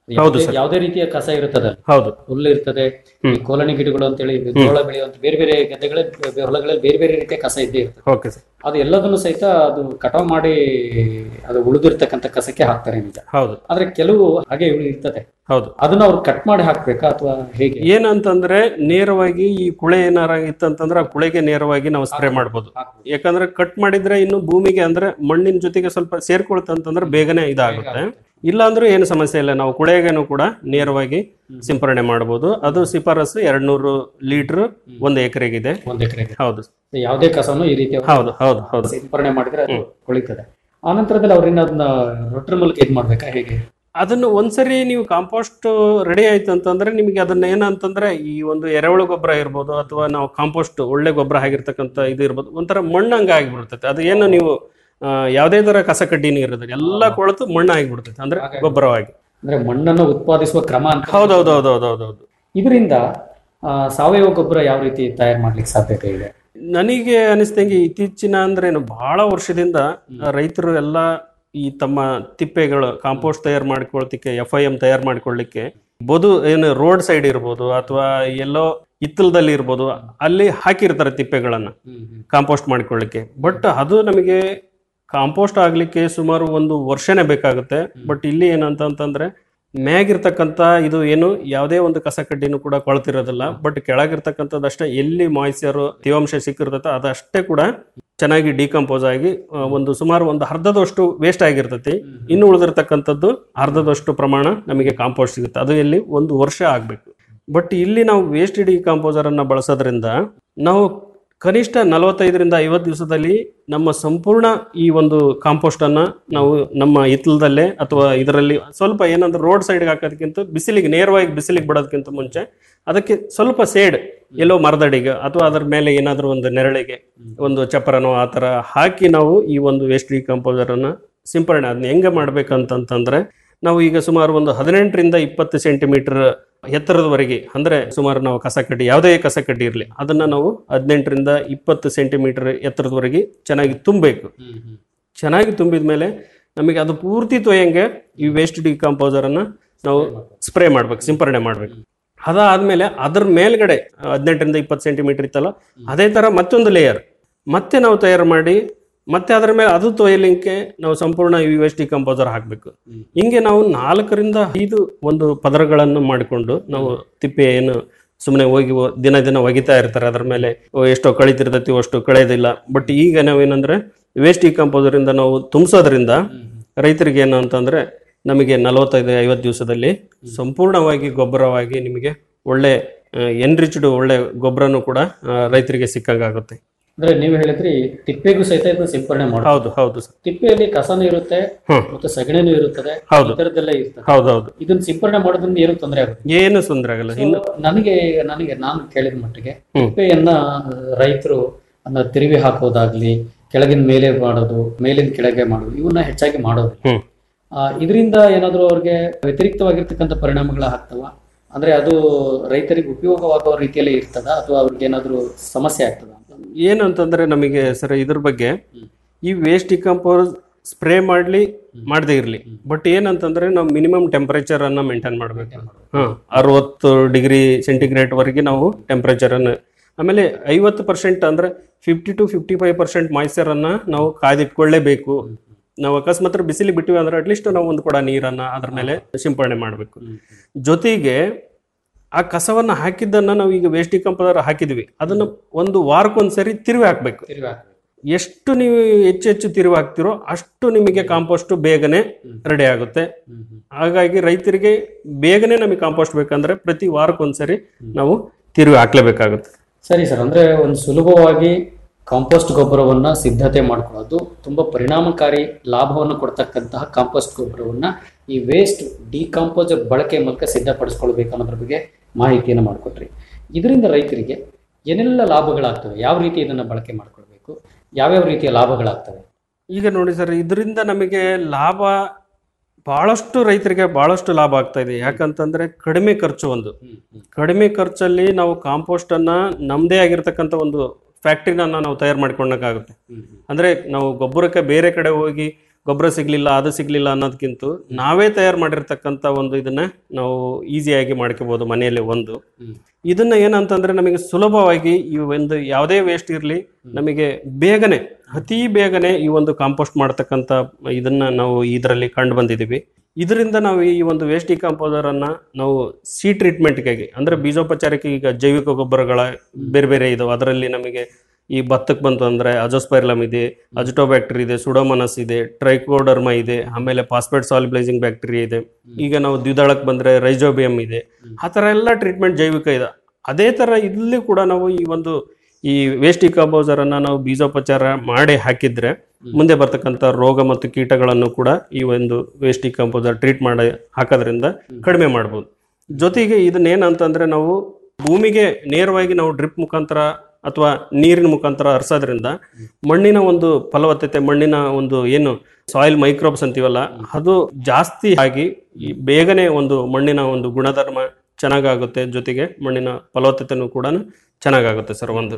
ಹೌದು ಯಾವುದೇ- ಸರ್. ಯಾವುದೇ ರೀತಿಯ ಕಸ ಇರುತ್ತದೆ ಹೌದು ಹುಲ್ಲು ಇರ್ತದೆ ಈ ಕೋಲಣಿ ಗಿಡಗಳು ಅಂತೇಳಿ ಜೋಳ ಬೆಳೆಯುವಂತ ಬೇರೆ ಬೇರೆ ಗದ್ದೆಗಳ ಹೊಲಗಳಲ್ಲಿ ಬೇರೆ ಬೇರೆ ರೀತಿಯ ಕಸ ಇದ್ದೇ ಇರ್ತದೆ ಓಕೆ ಸರ್ ಅದು ಎಲ್ಲದನ್ನು ಸಹಿತ ಅದು ಕಟಾವ್ ಮಾಡಿ ಅದು ಉಳಿದಿರ್ತಕ್ಕಂಥ ಕಸಕ್ಕೆ ಹಾಕ್ತಾರೆ ನಿಜ ಹೌದು ಆದ್ರೆ ಕೆಲವು ಹಾಗೆ ಇರ್ತದೆ ಹೌದು ಅದನ್ನ ಅವ್ರು ಕಟ್ ಮಾಡಿ ಹಾಕ್ಬೇಕಾ ಅಥವಾ ಹೇಗೆ ಏನಂತಂದ್ರೆ ನೇರವಾಗಿ ಈ ಕುಳೆ ಏನಾರ ಇತ್ತಂತಂದ್ರೆ ಆ ಕುಳೆಗೆ ನೇರವಾಗಿ ನಾವು ಸ್ಪ್ರೇ ಮಾಡ್ಬೋದು ಯಾಕಂದ್ರೆ ಕಟ್ ಮಾಡಿದ್ರೆ ಇನ್ನು ಭೂಮಿಗೆ ಅಂದ್ರೆ ಮಣ್ಣಿನ ಜೊತೆಗೆ ಸ್ವಲ್ಪ ಸೇರ್ಕೊಳ್ತಂತಂದ್ರೆ ಬೇಗನೆ ಇದಾಗುತ್ತೆ ಇಲ್ಲ ಅಂದ್ರೂ ಏನು ಸಮಸ್ಯೆ ಇಲ್ಲ ನಾವು ಕುಳೆಗೇನು ಕೂಡ ನೇರವಾಗಿ ಸಿಂಪರಣೆ ಮಾಡಬಹುದು ಅದು ಶಿಫಾರಸು ಎರಡ್ ನೂರು ಲೀಟರ್ ಒಂದು ಎಕರೆಗಿದೆ ಒಂದ್ ಎಕರೆಗೆ ಹೌದು ಯಾವುದೇ ಕಸವನ್ನು ಈ ರೀತಿ ಹೌದು ಹೌದು ಹೌದು ಸಿಂಪರಣೆ ಮಾಡಿದ್ರೆ ಅದು ಉಳಿತದೆ ಆನಂತರದಲ್ಲಿ ಅವ್ರಿಂದ ಅದನ್ನ ರೊಟ್ರ ಮೂಲಕ ಇದ್ ಮಾಡ್ಬೇಕಾ ಹೇಗೆ ಅದನ್ನು ಒಂದ್ಸರಿ ನೀವು ಕಾಂಪೋಸ್ಟ್ ರೆಡಿ ಆಯ್ತು ಅಂತಂದ್ರೆ ನಿಮಗೆ ಅದನ್ನ ಏನಂತಂದ್ರೆ ಈ ಒಂದು ಎರೆಹುಳು ಗೊಬ್ಬರ ಇರ್ಬೋದು ಅಥವಾ ನಾವು ಕಾಂಪೋಸ್ಟ್ ಒಳ್ಳೆ ಗೊಬ್ಬರ ಆಗಿರ್ತಕ್ಕಂಥ ಇದು ಇರ್ಬೋದು ಒಂಥರ ಮಣ್ಣಂಗ ಆಗಿಬಿಡ್ತೈತೆ ಅದು ಏನು ನೀವು ಆ, ಯಾವುದೇ ತರ ಕಸ ಕಡ್ಡಿನೂ ಇರೋದಿಲ್ಲ ಎಲ್ಲ ಕೊಳೆತು ಮಣ್ಣು ಆಗಿಬಿಡ್ತೈತೆ ಅಂದ್ರೆ ಗೊಬ್ಬರವಾಗಿ ಅಂದ್ರೆ ಮಣ್ಣನ್ನು ಉತ್ಪಾದಿಸುವ ಕ್ರಮ ಅಂತ ಹೌದೌದು ಹೌದೌದು ಹೌದೌದು ಇದರಿಂದ ಆ, ಸಾವಯವ ಗೊಬ್ಬರ ಯಾವ ರೀತಿ ತಯಾರು ಮಾಡ್ಲಿಕ್ಕೆ ಸಾಧ್ಯತೆ ಇದೆ ನನಗೆ ಅನಿಸ್ತಂಗೆ ಇತ್ತೀಚಿನ ಅಂದ್ರೆ ಏನು ಬಹಳ ವರ್ಷದಿಂದ ರೈತರು ಎಲ್ಲ ಈ ತಮ್ಮ ತಿಪ್ಪೆಗಳು ಕಾಂಪೋಸ್ಟ್ ತಯಾರು ಮಾಡ್ಕೊಳ್ತಿಕ್ಕೆ ಎಫ್ ಐ ಎಂ ತಯಾರು ಮಾಡ್ಕೊಳ್ಳಿಕ್ಕೆ ಬದು ಏನು ರೋಡ್ ಸೈಡ್ ಇರ್ಬೋದು ಅಥವಾ ಎಲ್ಲೋ ಹಿತ್ತಲದಲ್ಲಿ ಇರ್ಬೋದು ಅಲ್ಲಿ ಹಾಕಿರ್ತಾರೆ ತಿಪ್ಪೆಗಳನ್ನ ಕಾಂಪೋಸ್ಟ್ ಮಾಡ್ಕೊಳ್ಳಿಕ್ಕೆ ಬಟ್ ಅದು ನಮಗೆ ಕಾಂಪೋಸ್ಟ್ ಆಗ್ಲಿಕ್ಕೆ ಸುಮಾರು ಒಂದು ವರ್ಷನೇ ಬೇಕಾಗುತ್ತೆ ಬಟ್ ಇಲ್ಲಿ ಏನಂತಂತಂದ್ರೆ ಮ್ಯಾಗಿರ್ತಕ್ಕಂಥ ಇದು ಏನು ಯಾವುದೇ ಒಂದು ಕಸ ಕಡ್ಡಿನೂ ಕೂಡ ಕೊಳ್ತಿರೋದಿಲ್ಲ ಬಟ್ ಕೆಳಗಿರ್ತಕ್ಕಂಥದ್ದಷ್ಟೇ ಎಲ್ಲಿ ಮಾಯ್ಚರ್ ತೇವಾಂಶ ಸಿಕ್ಕಿರ್ತೈತೆ ಅದಷ್ಟೇ ಕೂಡ ಚೆನ್ನಾಗಿ ಡಿಕಂಪೋಸ್ ಆಗಿ ಆ, ಒಂದು ಸುಮಾರು ಒಂದು ಅರ್ಧದಷ್ಟು ವೇಸ್ಟ್ ಆಗಿರ್ತೈತಿ ಇನ್ನು ಉಳಿದಿರ್ತಕ್ಕಂಥದ್ದು ಅರ್ಧದಷ್ಟು ಪ್ರಮಾಣ ನಮಗೆ ಕಾಂಪೋಸ್ಟ್ ಸಿಗುತ್ತೆ ಅದು ಎಲ್ಲಿ ಒಂದು ವರ್ಷ ಆಗಬೇಕು ಬಟ್ ಇಲ್ಲಿ ನಾವು ವೇಸ್ಟ್ ಡಿಕಂಪೋಸರ್ ಅನ್ನ ಬಳಸೋದ್ರಿಂದ ನಾವು ಕನಿಷ್ಠ ನಲವತ್ತೈದರಿಂದ ಐವತ್ತು ದಿವಸದಲ್ಲಿ ನಮ್ಮ ಸಂಪೂರ್ಣ ಈ ಒಂದು ಕಾಂಪೋಸ್ಟ್ ಅನ್ನ ನಾವು ನಮ್ಮ ಹಿತ್ತಲದಲ್ಲೇ ಅಥವಾ ಇದರಲ್ಲಿ ಸ್ವಲ್ಪ ಏನಂದ್ರೆ ರೋಡ್ ಸೈಡ್ಗೆ ಹಾಕೋದಕ್ಕಿಂತ ಬಿಸಿಲಿಗೆ ನೇರವಾಗಿ ಬಿಸಿಲಿಗೆ ಬಿಡೋದಕ್ಕಿಂತ ಮುಂಚೆ ಅದಕ್ಕೆ ಸ್ವಲ್ಪ ಸೇಡ್ ಎಲ್ಲೋ ಮರದಡಿಗೆ ಅಥವಾ ಅದರ ಮೇಲೆ ಏನಾದರೂ ಒಂದು ನೆರಳಿಗೆ ಒಂದು ಚಪ್ಪರನೋ ಆ ಥರ ಹಾಕಿ ನಾವು ಈ ಒಂದು ವೇಸ್ಟ್ ಡಿಕಂಪೋಸರ್ ಅನ್ನ ಸಿಂಪರಣೆ ಅದನ್ನ ಹೆಂಗೆ ಮಾಡ್ಬೇಕಂತಂತಂದ್ರೆ ನಾವು ಈಗ ಸುಮಾರು ಒಂದು ಹದಿನೆಂಟರಿಂದ ಇಪ್ಪತ್ತು ಸೆಂಟಿಮೀಟರ್ ಎತ್ತರದವರೆಗೆ ಅಂದ್ರೆ ಸುಮಾರು ನಾವು ಕಸ ಕಡ್ಡಿ ಯಾವುದೇ ಕಸ ಕಡ್ಡಿ ಇರಲಿ ಅದನ್ನ ನಾವು ಹದಿನೆಂಟರಿಂದ ಇಪ್ಪತ್ತು ಸೆಂಟಿಮೀಟರ್ ಎತ್ತರದವರೆಗೆ ಚೆನ್ನಾಗಿ ತುಂಬಬೇಕು ಚೆನ್ನಾಗಿ ತುಂಬಿದ ಮೇಲೆ ನಮಗೆ ಅದು ಪೂರ್ತಿ ತೊಯ್ಯಂಗೆ ಈ ವೇಸ್ಟ್ ಡಿಕಂಪೋಸರ್ ಅನ್ನ ನಾವು ಸ್ಪ್ರೇ ಮಾಡ್ಬೇಕು ಸಿಂಪರಣೆ ಮಾಡ್ಬೇಕು ಅದಾದ್ಮೇಲೆ ಅದ್ರ ಮೇಲ್ಗಡೆ ಹದಿನೆಂಟರಿಂದ ಇಪ್ಪತ್ತು ಸೆಂಟಿಮೀಟರ್ ಇತ್ತಲ್ಲ ಅದೇ ತರ ಮತ್ತೊಂದು ಲೇಯರ್ ಮತ್ತೆ ನಾವು ತಯಾರು ಮಾಡಿ ಮತ್ತೆ ಅದರ ಮೇಲೆ ಅದು ತೊಯ್ಯಲಿಕ್ಕೆ ನಾವು ಸಂಪೂರ್ಣ ಯು ಎಸ್ ಡಿ ಕಂಪೋಸರ್ ಹಾಕಬೇಕು ಹಿಂಗೆ ನಾವು ನಾಲ್ಕರಿಂದ ಐದು ಒಂದು ಪದರಗಳನ್ನು ಮಾಡಿಕೊಂಡು ನಾವು ತಿಪ್ಪೆ ಏನು ಸುಮ್ಮನೆ ಹೋಗಿ ಒ- ದಿನ ದಿನ ಒಗಿತಾ ಇರ್ತಾರೆ ಅದ್ರ ಮೇಲೆ ಓ, ಎಷ್ಟೋ ಕಳಿತಿರ್ತೈತಿ ಅಷ್ಟು ಕಳೆಯೋದಿಲ್ಲ ಬಟ್ ಈಗ ನಾವೇನಂದ್ರೆ ವೇಸ್ಟ್ ಕಂಪೋಸರ್ ಇಂದ ನಾವು ತುಂಬಿಸೋದ್ರಿಂದ ರೈತರಿಗೆ ಏನು ಅಂತಂದ್ರೆ ನಮಗೆ ನಲವತ್ತೈದು ಐವತ್ತು ದಿವಸದಲ್ಲಿ ಸಂಪೂರ್ಣವಾಗಿ ಗೊಬ್ಬರವಾಗಿ ನಿಮಗೆ ಒಳ್ಳೆ ಎನ್ರಿಚ್ಡ್ ಒಳ್ಳೆ ಗೊಬ್ಬರನು ಕೂಡ ಆ, ರೈತರಿಗೆ ಸಿಕ್ಕಂಗಾಗುತ್ತೆ ಅಂದ್ರೆ ನೀವು ಹೇಳಿದ್ರಿ ತಿಪ್ಪೆಗೂ ಸಹಿತ ಇದನ್ನ ಸಿಂಪರಣೆ ಮಾಡಿ ಹೌದು ಹೌದು ಸರ್ ತಿಪ್ಪೆಯಲ್ಲಿ ಕಸನೂ ಇರುತ್ತೆ ಹ್ಮ್. ಮತ್ತೆ ಸಗಣಿನೂ ಇರುತ್ತದೆ ಹೌದು. ಈ ಥರದ್ದೆಲ್ಲ ಇರ್ತದೆ ಹೌದೌದು ಇದನ್ನ ಸಿಂಪರಣೆ ಮಾಡೋದ್ರಿಂದ ಏನು ತೊಂದರೆ ಆಗುತ್ತೆ ಏನು ತೊಂದರೆ ಆಗಲ್ಲ ಇನ್ನು ನನಗೆ ನನಗೆ ನಾನು ಕೇಳಿದ ಮಟ್ಟಿಗೆ ಹ್ಮ್. ತಿಪ್ಪೆಯನ್ನ ರೈತರು ಅನ್ನ ತಿರುವಿ ಹಾಕೋದಾಗ್ಲಿ ಕೆಳಗಿನ ಮೇಲೆ ಮಾಡೋದು ಮೇಲಿನ ಕೆಳಗೆ ಮಾಡೋದು ಇವನ್ನ ಹೆಚ್ಚಾಗಿ ಮಾಡೋದು ಹ್ಮ್. ಇದರಿಂದ ಏನಾದರೂ ಅವ್ರಿಗೆ ವ್ಯತಿರಿಕ್ತವಾಗಿರ್ತಕ್ಕಂಥ ಪರಿಣಾಮಗಳ ಆಗ್ತವ ಅಂದ್ರೆ ಅದು ರೈತರಿಗೆ ಉಪಯೋಗವಾಗುವ ರೀತಿಯಲ್ಲಿ ಇರ್ತದ ಅಥವಾ ಅವ್ರಿಗೆ ಏನಾದರೂ ಸಮಸ್ಯೆ ಆಗ್ತದ ಏನು ಅಂತಂದ್ರೆ ನಮಗೆ ಸರ್ ಇದ್ರ ಬಗ್ಗೆ ಈ ವೇಸ್ಟ್ ಡಿಕಂಪೋಸ್ ಸ್ಪ್ರೇ ಮಾಡ್ಲಿ ಮಾಡದೇ ಇರಲಿ ಬಟ್ ಏನಂತಂದ್ರೆ ನಾವು ಮಿನಿಮಮ್ ಟೆಂಪರೇಚರ್ ಅನ್ನ ಮೇಂಟೈನ್ ಮಾಡಬೇಕು ಹಾ ಅರವತ್ತು ಡಿಗ್ರಿ ಸೆಂಟಿಗ್ರೇಡ್ ವರೆಗೆ ನಾವು ಟೆಂಪರೇಚರ್ ಅನ್ನು ಆಮೇಲೆ ಐವತ್ತು ಪರ್ಸೆಂಟ್ ಅಂದ್ರೆ fifty to fifty five percent moisture ಅನ್ನ ನಾವು ಕಾಯ್ದಿಟ್ಕೊಳ್ಳೇಬೇಕು ನಾವು ಅಕಸ್ಮಾತ್ ಬಿಸಿಲಿಗೆ ಬಿಟ್ಟಿವಿ ಅಂದ್ರೆ ಅಟ್ಲೀಸ್ಟ್ ನಾವು ಒಂದು ಕೂಡ ನೀರನ್ನ ಅದ್ರ ಮೇಲೆ ಸಿಂಪರಣೆ ಮಾಡಬೇಕು ಜೊತೆಗೆ ಆ ಕಸವನ್ನ ಹಾಕಿದ್ದನ್ನ ನಾವು ಈಗ ವೇಸ್ಟ್ ಡಿಕಂಪೋಸರ್ ಹಾಕಿದ್ವಿ ಅದನ್ನ ಒಂದು ವಾರಕ್ಕೊಂದ್ಸರಿ ತಿರುವಿ ಹಾಕ್ಬೇಕು ತಿರುವಿ ಹಾಕ್ಬೇಕು. ಎಷ್ಟು ನೀವು ಹೆಚ್ಚು ಹೆಚ್ಚು ತಿರುವಿ ಹಾಕ್ತಿರೋ ಅಷ್ಟು ನಿಮಗೆ ಕಾಂಪೋಸ್ಟ್ ಬೇಗನೆ ರೆಡಿ ಆಗುತ್ತೆ ಹಾಗಾಗಿ ರೈತರಿಗೆ ಬೇಗನೆ ನಮಗೆ ಕಾಂಪೋಸ್ಟ್ ಬೇಕಂದ್ರೆ ಪ್ರತಿ ವಾರಕ್ಕೊಂದ್ಸರಿ ನಾವು ತಿರುವಿ ಹಾಕ್ಲೇಬೇಕಾಗುತ್ತೆ ಸರಿ ಸರ್ ಅಂದ್ರೆ ಒಂದು ಸುಲಭವಾಗಿ ಕಾಂಪೋಸ್ಟ್ ಗೊಬ್ಬರವನ್ನ ಸಿದ್ಧತೆ ಮಾಡ್ಕೊಳ್ಳೋದು ತುಂಬಾ ಪರಿಣಾಮಕಾರಿ ಲಾಭವನ್ನು ಕೊಡ್ತಕ್ಕಂತಹ ಕಾಂಪೋಸ್ಟ್ ಗೊಬ್ಬರವನ್ನ ಈ ವೇಸ್ಟ್ ಡಿಕಾಂಪೋಸರ್ ಬಳಕೆ ಮೂಲಕ ಸಿದ್ಧಪಡಿಸ್ಕೊಳ್ಬೇಕು ಅನ್ನೋದ್ರ ಬಗ್ಗೆ ಮಾಹಿತಿಯನ್ನು ಮಾಡಿಕೊಟ್ರಿ ಇದರಿಂದ ರೈತರಿಗೆ ಏನೆಲ್ಲ ಲಾಭಗಳಾಗ್ತವೆ ಯಾವ ರೀತಿ ಇದನ್ನ ಬಳಕೆ ಮಾಡ್ಕೊಳ್ಬೇಕು ಯಾವ್ಯಾವ ರೀತಿಯ ಲಾಭಗಳಾಗ್ತವೆ ಈಗ ನೋಡಿ ಸರ್ ಇದರಿಂದ ನಮಗೆ ಲಾಭ ಬಹಳಷ್ಟು ರೈತರಿಗೆ ಬಹಳಷ್ಟು ಲಾಭ ಆಗ್ತಾ ಇದೆ ಯಾಕಂತಂದ್ರೆ ಕಡಿಮೆ ಖರ್ಚು ಒಂದು ಕಡಿಮೆ ಖರ್ಚಲ್ಲಿ ನಾವು ಕಾಂಪೋಸ್ಟ್ ಅನ್ನ ನಮ್ದೇ ಆಗಿರ್ತಕ್ಕಂಥ ಒಂದು ಫ್ಯಾಕ್ಟ್ರಿನ ನಾವು ತಯಾರು ಮಾಡ್ಕೊಂಡಕ್ಕಾಗುತ್ತೆ ಅಂದ್ರೆ ನಾವು ಗೊಬ್ಬರಕ್ಕೆ ಬೇರೆ ಕಡೆ ಹೋಗಿ ಗೊಬ್ಬರ ಸಿಗ್ಲಿಲ್ಲ ಅದು ಸಿಗ್ಲಿಲ್ಲ ಅನ್ನೋದಕ್ಕಿಂತ ನಾವೇ ತಯಾರು ಮಾಡಿರ್ತಕ್ಕಂಥ ಒಂದು ಇದನ್ನ ನಾವು ಈಸಿಯಾಗಿ ಮಾಡ್ಕೋಬಹುದು ಮನೆಯಲ್ಲಿ ಒಂದು ಇದನ್ನ ಏನಂತಂದ್ರೆ ನಮಗೆ ಸುಲಭವಾಗಿ ಈ ಒಂದು ಯಾವುದೇ ವೇಸ್ಟ್ ಇರಲಿ ನಮಗೆ ಬೇಗನೆ ಅತಿ ಬೇಗನೆ ಈ ಒಂದು ಕಾಂಪೋಸ್ಟ್ ಮಾಡ್ತಕ್ಕಂಥ ಇದನ್ನ ನಾವು ಇದರಲ್ಲಿ ಕಂಡು ಬಂದಿದ್ದೀವಿ ಇದರಿಂದ ನಾವು ಈ ಒಂದು ವೇಸ್ಟ್ ಡಿಕಾಂಪೋಸರ್ ಅನ್ನ ನಾವು ಸಿ ಟ್ರೀಟ್ಮೆಂಟ್ಗಾಗಿ ಅಂದ್ರೆ ಬೀಜೋಪಚಾರಕ್ಕೆ ಈಗ ಜೈವಿಕ ಗೊಬ್ಬರಗಳ ಬೇರೆ ಬೇರೆ ಇದಾವೆ ಅದರಲ್ಲಿ ನಮಗೆ ಈ ಭತ್ತಕ್ಕೆ ಬಂತು ಅಂದ್ರೆ ಅಜೋಸ್ಪೈರ್ಲಮ್ ಇದೆ ಅಜಿಟೋಬ್ಯಾಕ್ಟರಿ ಇದೆ ಸುಡೋಮನಸ್ ಇದೆ ಟ್ರೈಕೋಡರ್ಮಾ ಇದೆ ಆಮೇಲೆ ಫಾಸ್ಫೇಟ್ ಸಾಲಿಬ್ಲೈಸಿಂಗ್ ಬ್ಯಾಕ್ಟೀರಿಯಾ ಇದೆ ಈಗ ನಾವು ದ್ವಿದಳಕ್ಕೆ ಬಂದ್ರೆ ರೈಜೋಬಿಯಂ ಇದೆ ಆ ಥರ ಎಲ್ಲ ಟ್ರೀಟ್ಮೆಂಟ್ ಜೈವಿಕ ಇದೆ ಅದೇ ಥರ ಇಲ್ಲಿ ಕೂಡ ನಾವು ಈ ಒಂದು ಈ ವೇಸ್ಟ್ ಡಿಕಾಂಪೋಸರ್ ಅನ್ನ ನಾವು ಬೀಜೋಪಚಾರ ಮಾಡಿ ಹಾಕಿದ್ರೆ ಮುಂದೆ ಬರ್ತಕ್ಕಂಥ ರೋಗ ಮತ್ತು ಕೀಟಗಳನ್ನು ಕೂಡ ಈ ಒಂದು ವೇಸ್ಟ್ ಡಿಕಾಂಪೋಸರ್ ಟ್ರೀಟ್ ಮಾಡಿ ಹಾಕೋದ್ರಿಂದ ಕಡಿಮೆ ಮಾಡ್ಬೋದು ಜೊತೆಗೆ ಇದನ್ನೇನಂತಂದ್ರೆ ನಾವು ಭೂಮಿಗೆ ನೇರವಾಗಿ ನಾವು ಡ್ರಿಪ್ ಮುಖಾಂತರ ಅಥವಾ ನೀರಿನ ಮುಖಾಂತರ ಹರಿಸೋದ್ರಿಂದ ಮಣ್ಣಿನ ಒಂದು ಫಲವತ್ತತೆ ಮಣ್ಣಿನ ಒಂದು ಏನು ಸಾಯಿಲ್ ಮೈಕ್ರೋಬ್ಸ್ ಅಂತೀವಲ್ಲ ಅದು ಜಾಸ್ತಿ ಆಗಿ ಈ ಬೇಗನೆ ಒಂದು ಮಣ್ಣಿನ ಒಂದು ಗುಣಧರ್ಮ ಚೆನ್ನಾಗಾಗುತ್ತೆ ಜೊತೆಗೆ ಮಣ್ಣಿನ ಫಲವತ್ತತೆನೂ ಕೂಡ ಚೆನ್ನಾಗಾಗುತ್ತೆ ಸರ್ ಒಂದು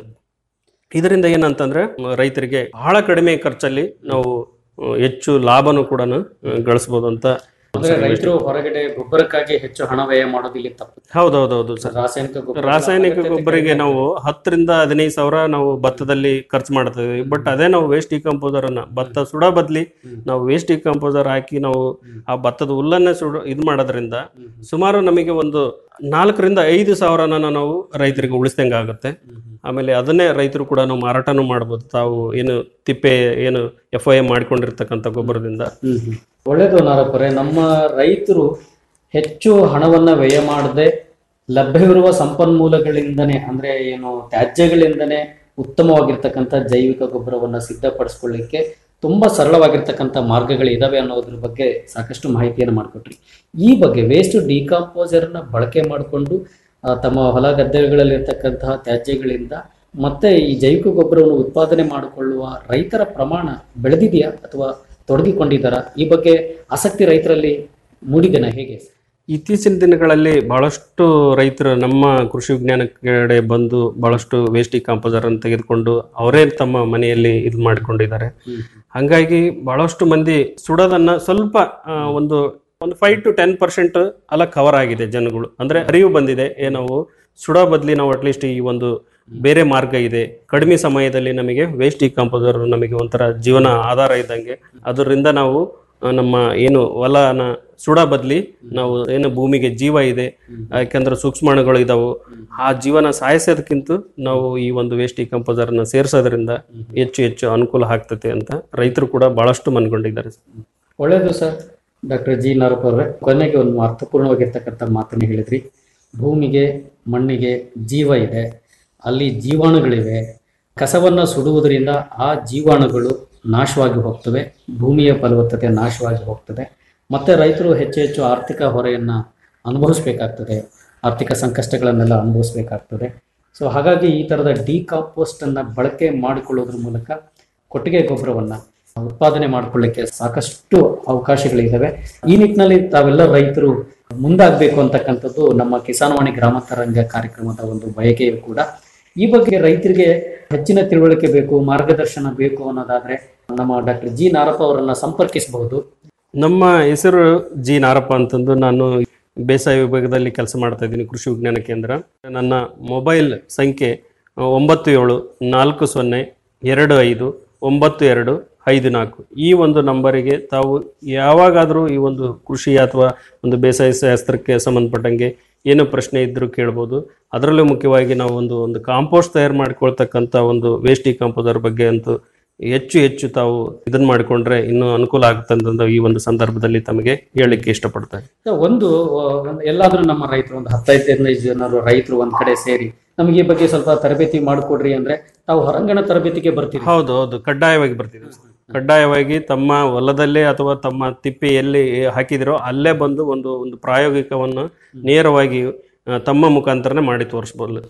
ಇದರಿಂದ ಏನಂತಂದ್ರೆ ಮ- ರೈತರಿಗೆ ಬಹಳ ಕಡಿಮೆ ಖರ್ಚಲ್ಲಿ ನಾವು ಆ, ಹೆಚ್ಚು ಲಾಭನೂ ಕೂಡ ಗಳಿಸ್ಬೋದು ಅಂತ ಅಂದ್ರೆ ರೈತರು ಹೊರಗಡೆ ಗೊಬ್ಬರಕ್ಕಾಗಿ ಹೆಚ್ಚು ಹಣ ವ್ಯಯ ಮಾಡೋದು ಇಲ್ಲಿ ತಪ್ಪು ಹೌದೌದೌದು ಸರ್ ರಾಸಾಯನಿಕ ಗೊಬ್ಬರ ರಾಸಾಯನಿಕ ಗೊಬ್ಬರಿಗೆ ನಾವು ಹತ್ತರಿಂದ ಹದಿನೈದು ಸಾವಿರ ನಾವು ಭತ್ತದಲ್ಲಿ ಖರ್ಚು ಮಾಡ್ತೀವಿ ಬಟ್ ಅದೇ ನಾವು ವೇಸ್ಟ್ ಡಿಕಂಪೋಸರ್ ಅನ್ನ ಭತ್ತ ಸುಡೋ ಬದ್ಲಿ ನಾವು ವೇಸ್ಟ್ ಡಿಕಂಪೋಸರ್ ಹಾಕಿ ನಾವು ಆ ಭತ್ತದ ಹುಲ್ಲನ್ನೇ ಸುಡ ಇದು ಮಾಡೋದ್ರಿಂದ ಸುಮಾರು ನಮಗೆ ಒಂದು ನಾಲ್ಕರಿಂದ ಐದು ಸಾವಿರನ ನಾವು ರೈತರಿಗೆ ಉಳಿಸ್ದಂಗೆ ಆಗುತ್ತೆ ಆಮೇಲೆ ಅದನ್ನೇ ರೈತರು ಕೂಡ ನಾವು ಮಾರಾಟನೂ ಮಾಡ್ಬೋದು ತಾವು ಏನು ತಿಪ್ಪೆ ಏನು ಎಫ್ ಐ ಮಾಡ್ಕೊಂಡಿರ್ತಕ್ಕಂಥ ಗೊಬ್ಬರದಿಂದ ಒಳ್ಳೇದು ನಾರಪ್ಪರೆ ನಮ್ಮ ರೈತರು ಹೆಚ್ಚು ಹಣವನ್ನ ವ್ಯಯ ಮಾಡದೆ ಲಭ್ಯವಿರುವ ಸಂಪನ್ಮೂಲಗಳಿಂದನೇ ಅಂದ್ರೆ ಏನು ತ್ಯಾಜ್ಯಗಳಿಂದನೇ ಉತ್ತಮವಾಗಿರ್ತಕ್ಕಂಥ ಜೈವಿಕ ಗೊಬ್ಬರವನ್ನ ಸಿದ್ಧಪಡಿಸ್ಕೊಳ್ಳಿಕ್ಕೆ ತುಂಬಾ ಸರಳವಾಗಿರ್ತಕ್ಕಂಥ ಮಾರ್ಗಗಳು ಇದಾವೆ ಅನ್ನೋದ್ರ ಬಗ್ಗೆ ಸಾಕಷ್ಟು ಮಾಹಿತಿಯನ್ನು ಮಾಡಿಕೊಟ್ರಿ ಈ ಬಗ್ಗೆ ವೇಸ್ಟ್ ಡಿಕಾಂಪೋಸರ್ನ ಬಳಕೆ ಮಾಡಿಕೊಂಡು ತಮ್ಮ ಹೊಲ ಗದ್ದೆಗಳಲ್ಲಿರ್ತಕ್ಕಂತಹ ತ್ಯಾಜ್ಯಗಳಿಂದ ಮತ್ತೆ ಈ ಜೈವಿಕ ಗೊಬ್ಬರವನ್ನು ಉತ್ಪಾದನೆ ಮಾಡಿಕೊಳ್ಳುವ ರೈತರ ಪ್ರಮಾಣ ಬೆಳೆದಿದೆಯಾ ಅಥವಾ ತೊಡಗಿಕೊಂಡಿದ್ದಾರಾ ಈ ಬಗ್ಗೆ ಆಸಕ್ತಿ ರೈತರಲ್ಲಿ ಮೂಡಿದೆನಾ ಹೇಗೆ ಇತ್ತೀಚಿನ ದಿನಗಳಲ್ಲಿ ಬಹಳಷ್ಟು ರೈತರು ನಮ್ಮ ಕೃಷಿ ವಿಜ್ಞಾನ ಕಡೆ ಬಂದು ಬಹಳಷ್ಟು ವೇಸ್ಟ್ ಕಾಂಪೋಸರ್ ಅನ್ನು ತೆಗೆದುಕೊಂಡು ಅವರೇ ತಮ್ಮ ಮನೆಯಲ್ಲಿ ಇದು ಮಾಡಿಕೊಂಡಿದ್ದಾರೆ ಹಂಗಾಗಿ ಬಹಳಷ್ಟು ಮಂದಿ ಸುಡೋದನ್ನ ಸ್ವಲ್ಪ ಆ, ಒಂದು ಒಂದು ಫೈವ್ ಟು ಟೆನ್ ಪರ್ಸೆಂಟ್ ಅಲ್ಲ ಕವರ್ ಆಗಿದೆ ಜನಗಳು ಅಂದ್ರೆ ಅರಿವು ಬಂದಿದೆ ಏ ನಾವು ಸುಡೋ ಬದಲಿ ನಾವು ಅಟ್ಲೀಸ್ಟ್ ಈ ಒಂದು ಬೇರೆ ಮಾರ್ಗ ಇದೆ ಕಡಿಮೆ ಸಮಯದಲ್ಲಿ ನಮಗೆ ವೇಸ್ಟ್ ಕಾಂಪೋಸರ್ ನಮಗೆ ಒಂಥರ ಜೀವನ ಆಧಾರ ಇದ್ದಂಗೆ ಅದರಿಂದ ನಾವು ಆ, ನಮ್ಮ ಏನು ಹೊಲನ ಸುಡೋ ಬದಲಿ ನಾವು ಏನು ಭೂಮಿಗೆ ಜೀವ ಇದೆ ಯಾಕೆಂದ್ರೆ ಸೂಕ್ಷ್ಮಾಣುಗಳು ಇದಾವು ಆ ಜೀವನ ಸಾಯಿಸೋದಕ್ಕಿಂತ ನಾವು ಈ ಒಂದು ವೇಸ್ಟ್ ನ ಸೇರಿಸೋದ್ರಿಂದ ಹೆಚ್ಚು ಹೆಚ್ಚು ಅನುಕೂಲ ಆಗ್ತದೆ ಅಂತ ರೈತರು ಕೂಡ ಬಹಳಷ್ಟು ಮನ್ಕೊಂಡಿದ್ದಾರೆ ಒಳ್ಳೆಯದು ಸರ್ ಡಾಕ್ಟರ್ ಜಿ ನಾರಪ್ಪ ಅವರೇ ಕೊನೆಗೆ ಒಂದು ಅರ್ಥಪೂರ್ಣವಾಗಿರ್ತಕ್ಕಂಥ ಮಾತನ್ನು ಹೇಳಿದ್ರಿ ಭೂಮಿಗೆ ಮಣ್ಣಿಗೆ ಜೀವ ಇದೆ ಅಲ್ಲಿ ಜೀವಾಣುಗಳಿವೆ ಕಸವನ್ನು ಸುಡುವುದರಿಂದ ಆ ಜೀವಾಣುಗಳು ನಾಶವಾಗಿ ಹೋಗ್ತವೆ ಭೂಮಿಯ ಫಲವತ್ತತೆ ನಾಶವಾಗಿ ಹೋಗ್ತದೆ ಮತ್ತೆ ರೈತರು ಹೆಚ್ಚು ಹೆಚ್ಚು ಆರ್ಥಿಕ ಹೊರೆಯನ್ನು ಅನುಭವಿಸ್ಬೇಕಾಗ್ತದೆ ಆರ್ಥಿಕ ಸಂಕಷ್ಟಗಳನ್ನೆಲ್ಲ ಅನುಭವಿಸ್ಬೇಕಾಗ್ತದೆ ಸೊ ಹಾಗಾಗಿ ಈ ಥರದ ಡಿಕಾಂಪೋಸ್ಟನ್ನು ಬಳಕೆ ಮಾಡಿಕೊಳ್ಳೋದ್ರ ಮೂಲಕ ಕೊಟ್ಟಿಗೆ ಗೊಬ್ಬರವನ್ನು ಉತ್ಪಾದನೆ ಮಾಡಿಕೊಳ್ಳಿಕ್ಕೆ ಸಾಕಷ್ಟು ಅವಕಾಶಗಳಿದ್ದಾವೆ ಈ ನಿಟ್ಟಿನಲ್ಲಿ ತಾವೆಲ್ಲ ರೈತರು ಮುಂದಾಗಬೇಕು ಅಂತಕ್ಕಂಥದ್ದು ನಮ್ಮ ಕಿಸಾನ್ವಾಣಿ ಗ್ರಾಮಾಂತರಂಗ ಕಾರ್ಯಕ್ರಮದ ಒಂದು ಬಯಕೆಯು ಕೂಡ ಈ ಬಗ್ಗೆ ರೈತರಿಗೆ ಹೆಚ್ಚಿನ ತಿಳುವಳಿಕೆ ಬೇಕು ಮಾರ್ಗದರ್ಶನ ಬೇಕು ಅನ್ನೋದಾದ್ರೆ ನಮ್ಮ ಡಾಕ್ಟರ್ ಜಿ ನಾರಪ್ಪ ಅವರನ್ನ ಸಂಪರ್ಕಿಸಬಹುದು ನಮ್ಮ ಹೆಸರು ಜಿ ನಾರಪ್ಪ ಅಂತಂದು ನಾನು ಬೇಸಾಯ ವಿಭಾಗದಲ್ಲಿ ಕೆಲಸ ಮಾಡ್ತಾ ಇದ್ದೀನಿ ಕೃಷಿ ವಿಜ್ಞಾನ ಕೇಂದ್ರ ನನ್ನ ಮೊಬೈಲ್ ಸಂಖ್ಯೆ ಆ, ಒಂಬತ್ತು ಏಳು ನಾಲ್ಕು ಸೊನ್ನೆ ಎರಡು ಐದು ಒಂಬತ್ತು ಎರಡು ಐದು ನಾಲ್ಕು ಈ ಒಂದು ನಂಬರಿಗೆ ತಾವು ಯಾವಾಗಾದರೂ ಈ ಒಂದು ಕೃಷಿ ಅಥವಾ ಒಂದು ಬೇಸಾಯ ಶಾಸ್ತ್ರಕ್ಕೆ ಸಂಬಂಧಪಟ್ಟಂಗೆ ಏನು ಪ್ರಶ್ನೆ ಇದ್ದರೂ ಕೇಳ್ಬೋದು ಅದರಲ್ಲೂ ಮುಖ್ಯವಾಗಿ ನಾವು ಒಂದು ಒಂದು ಕಾಂಪೋಸ್ಟ್ ತಯಾರು ಮಾಡ್ಕೊಳ್ತಕ್ಕಂಥ ಒಂದು ವೇಸ್ಟ್ ಕಾಂಪೋಸರ್ ಬಗ್ಗೆ ಅಂತೂ ಹೆಚ್ಚು ಹೆಚ್ಚು ತಾವು ಇದನ್ನ ಮಾಡಿಕೊಂಡ್ರೆ ಇನ್ನೂ ಅನುಕೂಲ ಆಗುತ್ತೆ ಅಂತಂದು ಈ ಒಂದು ಸಂದರ್ಭದಲ್ಲಿ ತಮಗೆ ಹೇಳಲಿಕ್ಕೆ ಇಷ್ಟಪಡ್ತಾರೆ ಒಂದು ಆ, ಒಂದು ಎಲ್ಲಾದ್ರೂ ನಮ್ಮ ರೈತರು ಒಂದು ಹತ್ತೈದು ಹದಿನೈದು ಜನರು ರೈತರು ಒಂದ್ ಕಡೆ ಸೇರಿ ನಮಗೆ ಈ ಬಗ್ಗೆ ಸ್ವಲ್ಪ ತರಬೇತಿ ಮಾಡಿಕೊಡ್ರಿ ಅಂದ್ರೆ ತಾವು ಹೊರಾಂಗಣ ತರಬೇತಿಗೆ ಬರ್ತೀವಿ ಹೌದು ಹೌದು ಕಡ್ಡಾಯವಾಗಿ ಬರ್ತೀವಿ ಕಡ್ಡಾಯವಾಗಿ ತಮ್ಮ ಹೊಲದಲ್ಲೇ ಅಥವಾ ತಮ್ಮ ತಿಪ್ಪೆ ಎಲ್ಲಿ ಹಾಕಿದಿರೋ ಅಲ್ಲೇ ಬಂದು ಒಂದು ಒಂದು ಪ್ರಾಯೋಗಿಕವನ್ನು ನೇರವಾಗಿ ಆ, ತಮ್ಮ ಮುಖಾಂತರನೇ ಮಾಡಿ ತೋರಿಸ್ಬೋದು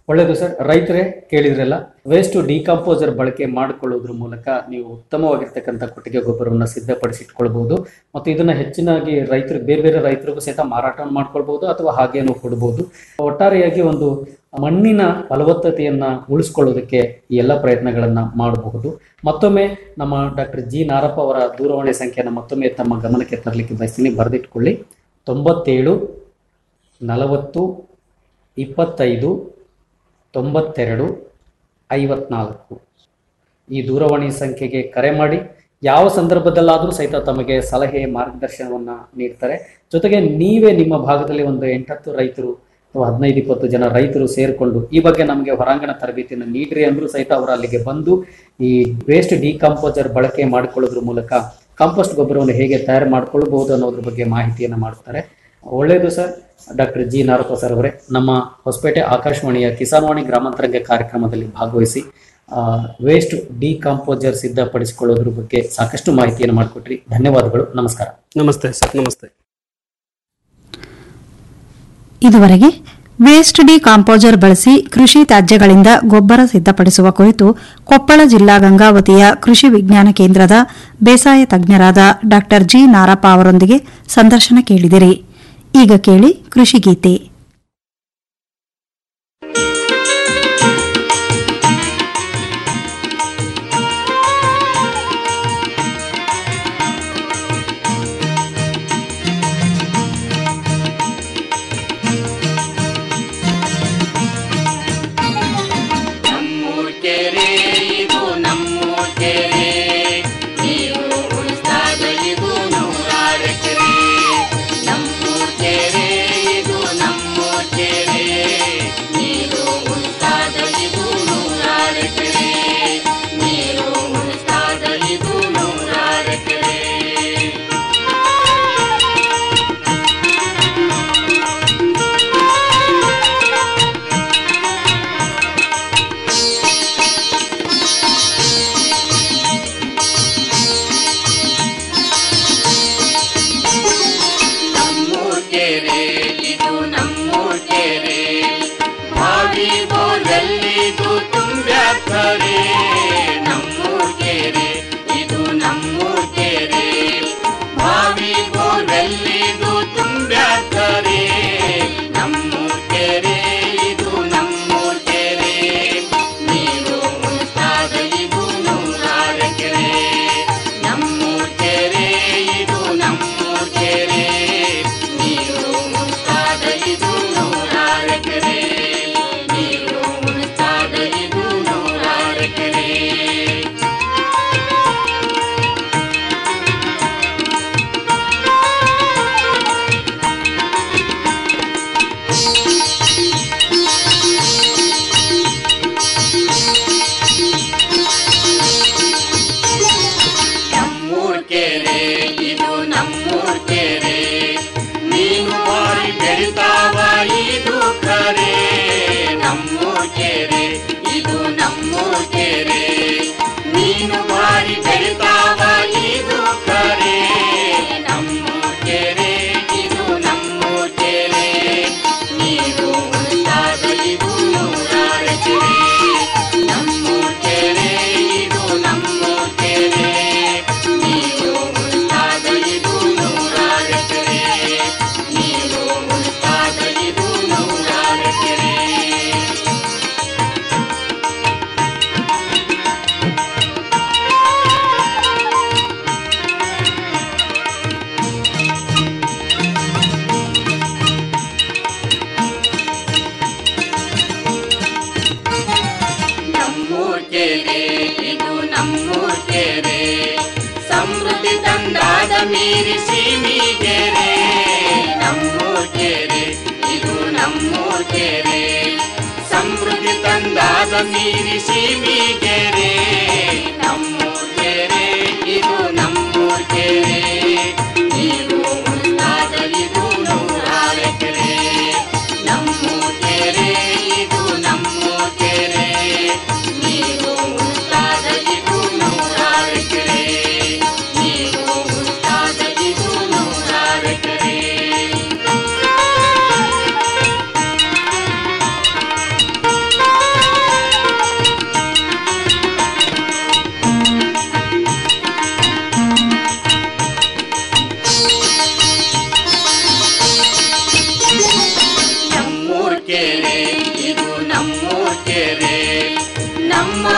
ಒಳ್ಳೆಯದು ಸರ್ ರೈತರೇ ಕೇಳಿದ್ರಲ್ಲ ವೇಸ್ಟ್ ಡಿಕಾಂಪೋಸರ್ ಬಳಕೆ ಮಾಡಿಕೊಳ್ಳೋದ್ರ ಮೂಲಕ ನೀವು ಉತ್ತಮವಾಗಿರ್ತಕ್ಕಂಥ ಕೊಟ್ಟಿಗೆ ಗೊಬ್ಬರವನ್ನು ಸಿದ್ಧಪಡಿಸಿಟ್ಕೊಳ್ಬಹುದು ಮತ್ತು ಇದನ್ನ ಹೆಚ್ಚಿನಾಗಿ ರೈತರು ಬೇರೆ ಬೇರೆ ರೈತರಿಗೂ ಸಹಿತ ಮಾರಾಟ ಮಾಡ್ಕೊಳ್ಬಹುದು ಅಥವಾ ಹಾಗೇನೂ ಕೊಡ್ಬೋದು ಒಟ್ಟಾರೆಯಾಗಿ ಒಂದು ಮಣ್ಣಿನ ಫಲವತ್ತತೆಯನ್ನ ಉಳಿಸ್ಕೊಳ್ಳೋದಕ್ಕೆ ಈ ಎಲ್ಲ ಪ್ರಯತ್ನಗಳನ್ನ ಮಾಡಬಹುದು ಮತ್ತೊಮ್ಮೆ ನಮ್ಮ ಡಾಕ್ಟರ್ ಜಿ ನಾರಪ್ಪ ಅವರ ದೂರವಾಣಿ ಸಂಖ್ಯೆಯನ್ನು ಮತ್ತೊಮ್ಮೆ ತಮ್ಮ ಗಮನಕ್ಕೆ ತರಲಿಕ್ಕೆ ಬಯಸ್ತೀನಿ ಬರೆದಿಟ್ಕೊಳ್ಳಿ ತೊಂಬತ್ತೇಳು ನಲವತ್ತು ಇಪ್ಪತ್ತೈದು ತೊಂಬತ್ತೆರಡು ಐವತ್ನಾಲ್ಕು ಈ ದೂರವಾಣಿ ಸಂಖ್ಯೆಗೆ ಕರೆ ಮಾಡಿ ಯಾವ ಸಂದರ್ಭದಲ್ಲಾದರೂ ಸಹಿತ ತಮಗೆ ಸಲಹೆ ಮಾರ್ಗದರ್ಶನವನ್ನ ನೀಡ್ತಾರೆ ಜೊತೆಗೆ ನೀವೇ ನಿಮ್ಮ ಭಾಗದಲ್ಲಿ ಒಂದು ಎಂಟತ್ತು ರೈತರು ಅಥವಾ ಹದಿನೈದು ಇಪ್ಪತ್ತು ಜನ ರೈತರು ಸೇರಿಕೊಂಡು ಈ ಬಗ್ಗೆ ನಮಗೆ ಹೊರಾಂಗಣ ತರಬೇತಿಯನ್ನು ನೀಡ್ರಿ ಅಂದ್ರೂ ಸಹಿತ ಅವರು ಅಲ್ಲಿಗೆ ಬಂದು ಈ ವೇಸ್ಟ್ ಡಿಕಾಂಪೋಸರ್ ಬಳಕೆ ಮಾಡಿಕೊಳ್ಳೋದ್ರ ಮೂಲಕ ಕಾಂಪೋಸ್ಟ್ ಗೊಬ್ಬರವನ್ನು ಹೇಗೆ ತಯಾರು ಮಾಡ್ಕೊಳ್ಬಹುದು ಅನ್ನೋದ್ರ ಬಗ್ಗೆ ಮಾಹಿತಿಯನ್ನು ಮಾಡ್ತಾರೆ ಒಳ್ಳೆಯದು sir doctor G Narappa sir ಅವರೇ ನಮ್ಮ ಹೊಸಪೇಟೆ ಆಕಾಶವಾಣಿಯ ಕಿಸಾನ್ವಾಣಿ ಗ್ರಾಮಾಂತರಂಗ ಕಾರ್ಯಕ್ರಮದಲ್ಲಿ ಭಾಗವಹಿಸಿ ವೇಸ್ಟ್ ಡಿಕಾಂಪೋಸರ್ ಸಿದ್ಧಪಡಿಸಿಕೊಳ್ಳೋದ್ರ ಬಗ್ಗೆ ಸಾಕಷ್ಟು ಮಾಹಿತಿಯನ್ನು ಮಾಡಿಕೊಟ್ರಿ ಧನ್ಯವಾದಗಳು ನಮಸ್ಕಾರ ನಮಸ್ತೆ ಸರ್ ನಮಸ್ತೆ ಇದುವರೆಗೆ ವೇಸ್ಟ್ ಡಿ ಕಾಂಪೋಸರ್ ಬಳಸಿ ಕೃಷಿ ತ್ಯಾಜ್ಯಗಳಿಂದ ಗೊಬ್ಬರ ಸಿದ್ಧಪಡಿಸುವ ಕುರಿತು ಕೊಪ್ಪಳ ಜಿಲ್ಲಾ ಗಂಗಾವತಿಯ ಕೃಷಿ ವಿಜ್ಞಾನ ಕೇಂದ್ರದ ಬೇಸಾಯ ತಜ್ಞರಾದ ಡಾ ಜಿ ನಾರಪ್ಪ ಅವರೊಂದಿಗೆ ಸಂದರ್ಶನ ಕೇಳಿದಿರಿ ಈಗ ಕೇಳಿ ಕೃಷಿ ಗೀತೆ ನಮ್ಮೂರ್ ಕೆರೆ ಇದು ನಮ್ಮೂರ್ ಕೆರೆ ನೀರು ಉಳಿಸ್ದಾಗ ಇದು ನೂರಾರು ಕೆರೆ ನಮ್ಮೂರ್ ಕೆರೆ ಇದು ನಮ್ಮೂರ್ ಕೆರೆ ನೀರು ಉಳಿಸ್ದಾಗ ಇದು ನೂರಾರು ಕೆರೆ ನೀರು ಉಳಿಸ್ದಾಗ ಇದು ನೂರಾರು ಕೆರೆ ನಮ್ಮೂರ್ ಕೆರೆ ಇದು ನಮ್ಮೂರ್ ಕೆರೆ ಬಾವಿ ಬೋರ್ವೆಲ್ಲಿದು ತುಂಬ್ಯಾಕರೆ ನಮ್ಮೂರ್ ಕೆರೆ ಇದು ನಮ್ಮೂರ್ ಕೆರೆ ಬಾವಿ ಬೋರ್ವೆಲ್ಲಿದು ತುಂಬ್ಯಾಕರೆ ನಮ್ಮೂರ್ ಕೆರೆ ಇದು ನಮ್ಮೂರ್ ಕೆರೆ ನೀರು ಉಳಿಸ್ದಾಗ ಇದು ನೂರಾರು ಕೆರೆ ನಮ್ಮೂರ್ ಕೆರೆ ಇದು ನಮ್ಮೂರ್ ಕೆರೆ ನೀರು ಉಳಿಸ್ದಾಗ ಇದು ನೂರಾರು ಕೆರೆ ನೀರು ಉಳಿಸ್ದಾಗ ಇದು ನೂರಾರು ಕೆರೆ ನಮ್ಮೂರ್ ಕೆರೆ ಇದು ನಮ್ಮೂರ್ ಕೆರೆ ನೀನು ಬಾರಿ ಬೆಳಿತಾವ ಇದು ಕರೆ ನಮ್ಮೂರ್ ಕೆರೆ ಇದು ನಮ್ಮೂರ್ ಕೆರೆ ನೀನು ಬಾರಿ ಬೆಳಿತಾವ ಇದು ಕರೆ ನಮ್ಮೂರ್ ಕೆರೆ ಇದು ನಮ್ಮೂರ್ ಕೆರೆ ನೀರು ಉಳಿದಾಗ ಇದು ನೂರಾರು ಕೆರೆ ನಮ್ಮೂರ್ ಕೆರೆ ಇದು ನಮ್ಮೂರ್ ಕೆರೆ ನೀರು ಉಳಿದಾಗ ಇದು ನೂರಾರು ಕೆರೆ ನೀರು ಉಳಿದಾಗ ಇದು ನೂರಾರು ಕೆರೆ ನಮ್ಮೂರ್ ಕೆರೆ ಇದು ನಮ್ಮೂರ್ ಕೆರೆ ಸಮೃದ್ಧಿ ತಂದಾದ ಮೀರಿ ಸೀಮಿಗೆರೆ ನಮ್ಮೂರ್ ಕೆರೆ ಇದು ನಮ್ಮೂರ್ ಕೆರೆ ಸಮೃದ್ಧಿ ತಂದಾದ ಮೀರಿ ಸೀಮಿಗೆರೆ ನಮ್ಮೂರ್ ಕೆರೆ ಇದು ನಮ್ಮೂರ್ ಕೆರೆ ನೀರು ಉಳಿದಾಗ ಇದು ನೂರಾರು ಕೆರೆ ನಮ್ಮೂರ್ ಕೆರೆ ಇದು ನಮ್ಮೂರ್ ಕೆರೆ ನೀರು ಉಳಿದಾಗ ಇದು ನೂರಾರು ಕೆರೆ ನೀರು ಉಳಿದಾಗ ಇದು ನೂರಾರು ಕೆರೆ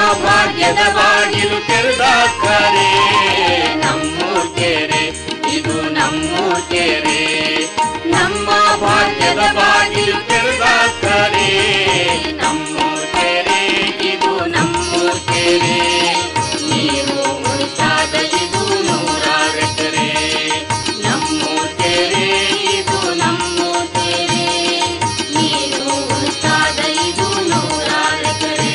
ಭಾಗ್ಯದ ಬಾಗಿಲು ತೆರೆದಾಕರೆ ನಮ್ಮೂರ್ ಕೆರೆ ಇದು ನಮ್ಮೂರ್ ಕೆರೆ ನಮ್ಮ ಭಾಗ್ಯದ ಬಾಗಿಲು ತೆರೆದಾಕರೆ ನಮ್ಮೂರ್ ಕೆರೆ ಇದು ನಮ್ಮೂರ್ ಕೆರೆ ನೀರು ಉಳಿಸಾದ ಇದು ನೂರಾರು ಎಕರೆ ನಮ್ಮೂರ್ ಕೆರೆ ಇದು ನಮ್ಮೂರ್ ಕೆರೆ ನೀರು ಉಳಿಸಾದ ಇದು ನೂರಾರು ಎಕರೆ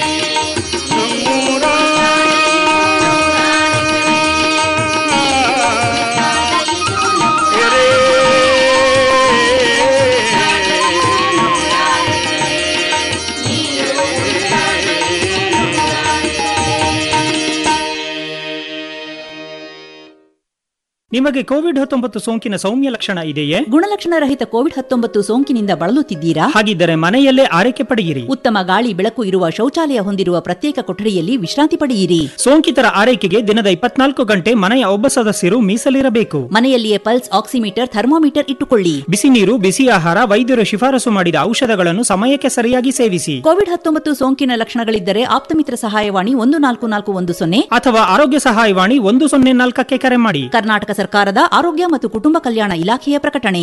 ನಿಮಗೆ ಕೋವಿಡ್ ಹತ್ತೊಂಬತ್ತು ಸೋಂಕಿನ ಸೌಮ್ಯ ಲಕ್ಷಣ ಇದೆಯೇ ಗುಣಲಕ್ಷಣ ರಹಿತ ಕೋವಿಡ್ ಹತ್ತೊಂಬತ್ತು ಸೋಂಕಿನಿಂದ ಬಳಲುತ್ತಿದ್ದೀರಾ ಹಾಗಿದ್ದರೆ ಮನೆಯಲ್ಲೇ ಆರೈಕೆ ಪಡೆಯಿರಿ ಉತ್ತಮ ಗಾಳಿ ಬೆಳಕು ಇರುವ ಶೌಚಾಲಯ ಹೊಂದಿರುವ ಪ್ರತ್ಯೇಕ ಕೊಠಡಿಯಲ್ಲಿ ವಿಶ್ರಾಂತಿ ಪಡೆಯಿರಿ ಸೋಂಕಿತರ ಆರೈಕೆಗೆ ದಿನದ ಇಪ್ಪತ್ನಾಲ್ಕು ಗಂಟೆ ಮನೆಯ ಒಬ್ಬ ಸದಸ್ಯರು ಮೀಸಲಿರಬೇಕು ಮನೆಯಲ್ಲಿಯೇ ಪಲ್ಸ್ ಆಕ್ಸಿಮೀಟರ್ ಥರ್ಮೋಮೀಟರ್ ಇಟ್ಟುಕೊಳ್ಳಿ ಬಿಸಿ ನೀರು ಬಿಸಿ ಆಹಾರ ವೈದ್ಯರು ಶಿಫಾರಸು ಮಾಡಿದ ಔಷಧಗಳನ್ನು ಸಮಯಕ್ಕೆ ಸರಿಯಾಗಿ ಸೇವಿಸಿ ಕೋವಿಡ್ ಹತ್ತೊಂಬತ್ತು ಸೋಂಕಿನ ಲಕ್ಷಣಗಳಿದ್ದರೆ ಆಪ್ತಮಿತ್ರ ಸಹಾಯವಾಣಿ ಒಂದು ನಾಲ್ಕು ನಾಲ್ಕು ಒಂದು ಸೊನ್ನೆ ಅಥವಾ ಆರೋಗ್ಯ ಸಹಾಯವಾಣಿ ಒಂದು ಸೊನ್ನೆ ನಾಲ್ಕಕ್ಕೆ ಕರೆ ಮಾಡಿ ಕರ್ನಾಟಕ ಸರ್ಕಾರದ ಆರೋಗ್ಯ ಮತ್ತು ಕುಟುಂಬ ಕಲ್ಯಾಣ ಇಲಾಖೆಯ ಪ್ರಕಟಣೆ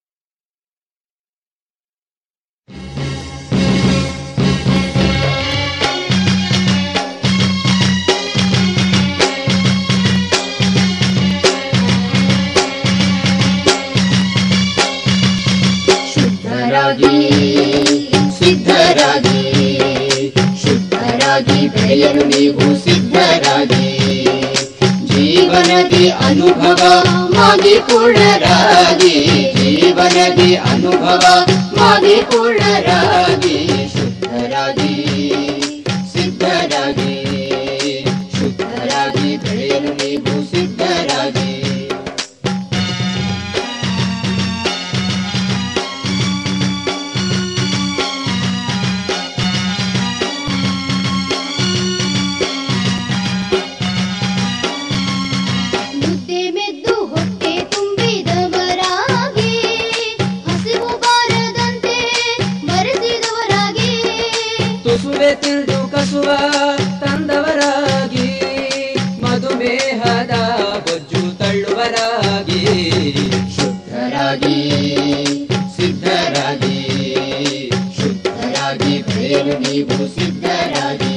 ಶುದ್ಧರಾಗಿ ಸಿದ್ಧರಾಗಿ ಶುದ್ಧರಾಗಿ ಬೆಳೆಯಲು ನೀವು ಸಿದ್ಧರಾಗಿ ಜೀವನದಿ ಅನುಭವ ಮಾಗಿಕೊಳ್ಳರಾಗಿ ಜೀವನದಿ ಅನುಭವ ಮಾಗಿಕೊಳ್ಳರಾಗಿ ಶುದ್ಧರಾಗಿ ಸಿದ್ಧರಾಗಿ ಶುದ್ಧರಾಗಿ ಬೆಳೆಯಲು ನೀವು ಸಿದ್ಧರಾಗಿ ಮುದ್ದೆ ಮೆದ್ದು ಹೊಟ್ಟೆ ತುಂಬಿದವರಾಗಿ ಹಸಿವು ಬಾರದಂತೆ ಬರೆಸಿದವರಾಗಿ ತುಸುವೆ ತಿಳಿದು ಕಸುವ ತಂದವರಾಗಿ ಮಧುಮೇಹದ ಬೊಜ್ಜು ತಳ್ಳುವರಾಗಿ ಶುದ್ಧರಾಗಿ ಸಿದ್ಧರಾಗಿ ಶುದ್ಧರಾಗಿ ಬೆಳೆಯಲು ನೀವು ಸಿದ್ಧರಾಗಿ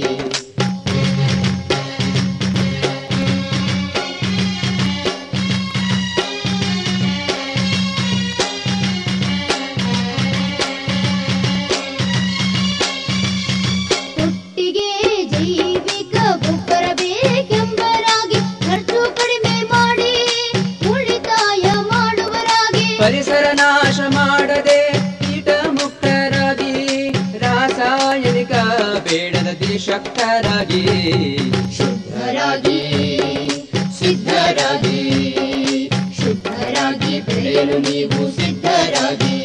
ಒಟ್ಟಿಗೆ ಜೈವಿಕ ಗೊಬ್ಬರ ಬೇಕೆಂಬರಾಗಿ ಖರ್ಚು ಕಡಿಮೆ ಮಾಡಿ ಉಳಿತಾಯ ಮಾಡುವರಾಗಿ ಪರಿಸರ ನಾಶ ಮಾಡದೆ ಕೀಟ ಮುಕ್ತರಾಗಿ ರಾಸಾಯನಿಕ ಬೇಡದ ಶಕ್ತರಾಗಿ ಶುದ್ಧರಾಗಿ ಸಿದ್ಧರಾಗಿ ಶುದ್ಧರಾಗಿ ಬೆಳೆಯಲು ನೀವು ಸಿದ್ಧರಾಗಿ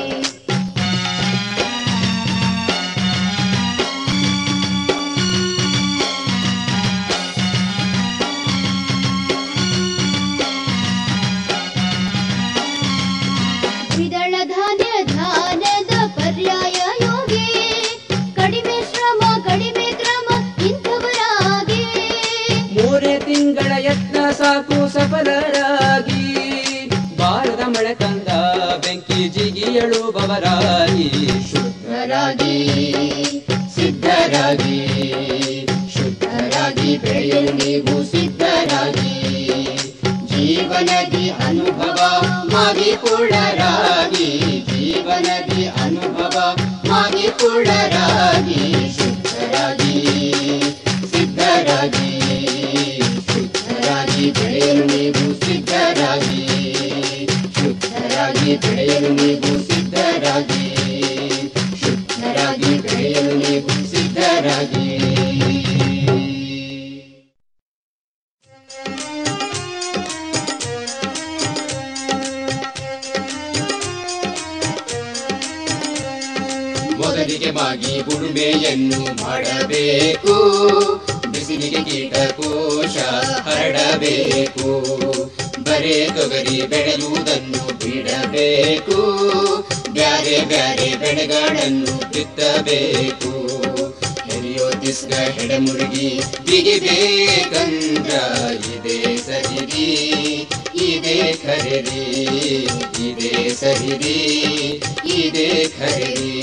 ದ್ವಿದಳ ಧಾನ್ಯ ಧಾನ್ಯದ ಪರ್ಯಾಯ ಯೋಗಿ ಕಡಿಮೆ ಶ್ರಮ ಕಡಿಮೆ ಕ್ರಮ ಇಂಥವರಾಗಿ ಮೂರೇ ತಿಂಗಳ ಯತ್ನ ಸಾಕು ಸಫಲರಾಗಿ ಬಾರದ ಮಳೆ ತಂದ ಬೆಂಕಿ ಜಿಗಿಯಳುವವರಾಗಿ ಶುದ್ಧರಾಗಿ ಸಿದ್ಧರಾಗಿ ಶುದ್ಧರಾಗಿ ಬೆಳೆಯಲು ನೀವು ಸಿದ್ಧರಾಗಿ ಜೀವನದಿ ಅನುಭವ ಮಾಗಿಕೊಳ್ಳರಾಗಿ ಜೀವನದಿ ಅನುಭವ ಮಾಗಿಕೊಳ್ಳರಾಗಿ ಶುದ್ಧರಾಗಿ ಸಿದ್ಧರಾಗಿ ಶುದ್ಧರಾಗಿ ಬೆಳೆಯಲು ನೀವು ಸಿದ್ಧರಾಗಿ ಶುದ್ಧರಾಗಿ ಬೆಳೆಯಲು ನೀವು ಸಿದ್ಧರಾಗಿ ಶುದ್ಧರಾಗಿ ಬೆಳೆಯಲು ನೀವು ಸಿದ್ಧರಾಗಿ ಮೊದಲಿಗೆ ಮಾಗಿ ಉಳುಮೆಯನ್ನು ಮಾಡಬೇಕು ಬಿಸಿಲಿಗೆ ಕೀಟಕೋಶ ಹರಡಬೇಕು ಬರೇ ತೊಗರಿ ಬೆಳೆಯುವುದನ್ನು ಬಿಡಬೇಕು ಬ್ಯಾರೆ ಬ್ಯಾರೆ ಬೆಳೆಗಳನ್ನು ಬಿತ್ತಬೇಕು ಎಲಿಯೋ ತಿಸ್ಗ ಹೆಡಮುರುಗಿ ಬಿಗಿಬೇಕಂದ್ರ ಇದೆ ಸಹಿರಿ ಇದೆ ಖರೀರಿ ಇದೆ ಸಹಿರಿ ಇದೆ ಖರೀರಿ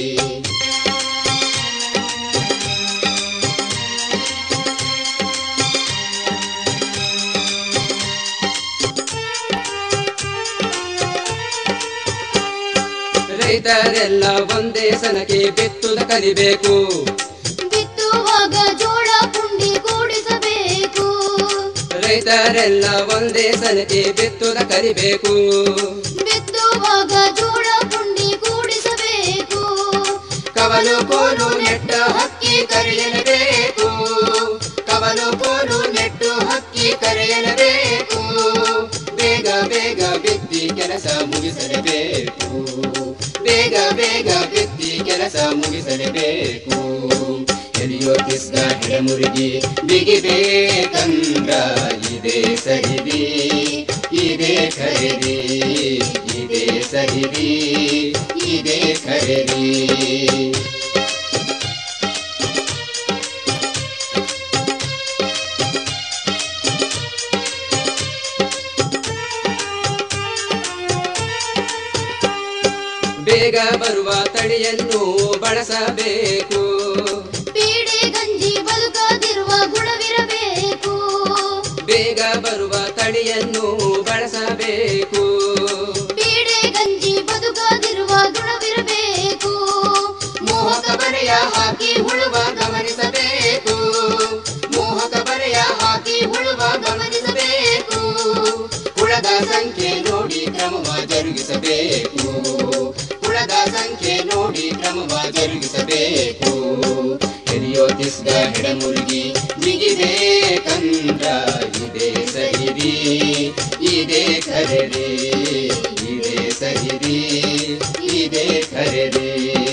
ರೈತರೆಲ್ಲ ಒಂದೇ ಸನಕ್ಕೆ ಬಿತ್ತುದ ಕಲಿಬೇಕು ಬಿತ್ತುವಾಗ ಜೋಳ ಪುಂಡಿ ಕೂಡಿಸಬೇಕು ರೈತರೆಲ್ಲ ಒಂದೇ ಸನಕ್ಕೆ ಬಿತ್ತುದ ಕಲಿಬೇಕು ಬಿತ್ತುವಾಗ ಜೋಳ ಪುಂಡಿ ಕೂಡಿಸಬೇಕು ಕವಲು ಕೋಲು ನೆಟ್ಟ ಹಕ್ಕಿ ಕರೆಯಲೇಬೇಕು ಕವಲು ಕೋಲು ನೆಟ್ಟು ಹಕ್ಕಿ ಕರೆಯಲೇಬೇಕು ಬೇಗ ಬೇಗ ಬಿತ್ತಿ ಕೆಲಸ ಮುಗಿಸಲೇಬೇಕು ಬೇಗ ಬೇಗ ಬಿತ್ತಿ ಕೆಲಸ ಮುಗಿಸಲೇಬೇಕು ಎಲಿಯೋ ಕಿಸ್ಗ ಹೆಡಮುರುಗಿ ಬಿಗಿಬೇಕಂದ್ರ ಇದೆ ಸಹಿರಿ ಇದೆ ಖರೀರಿ ಇದೆ ಸಹಿರಿ ಇದೆ ಖರೀರಿ ಬೇಗ ಬರುವ ತಳಿಯನ್ನು ಬಳಸಬೇಕು ಪೀಡೆ ಗಂಜಿ ಬದುಕದಿರುವ ಗುಣವಿರಬೇಕು ಬೇಗ ಬರುವ ತಳಿಯನ್ನು ಬಳಸಬೇಕು ಪೀಡೆ ಗಂಜಿ ಬದುಕದಿರುವ ಗುಣವಿರಬೇಕು ಮೋಹಕ ಬರೆಯ ಹಾಕಿ ಹುಳುವ ಗಮನಿಸಬೇಕು ಮೋಹಕ ಬರೆಯ ಹಾಕಿ ಹುಳುವ ಗಮನಿಸಬೇಕು ಹುಳದ ಸಂಖ್ಯೆ ನೋಡಿ ಕ್ರಮವ ಜರುಗಿಸಬೇಕು ಹುಳದ ಸಂಖ್ಯೆ ನೋಡಿ ಕ್ರಮವ ಜರುಗಿಸಬೇಕು ಎಲಿಯೋ ತಿಸ್ಗ ಹೆಡಮುರುಗಿ ಬಿಗಿಬೇಕಂದ್ರ ಇದೆ ಸಹಿರಿ ಇದೆ ಖರೀರಿ ಇದೆ ಸಹಿರಿ ಇದೆ ಖರೀರಿ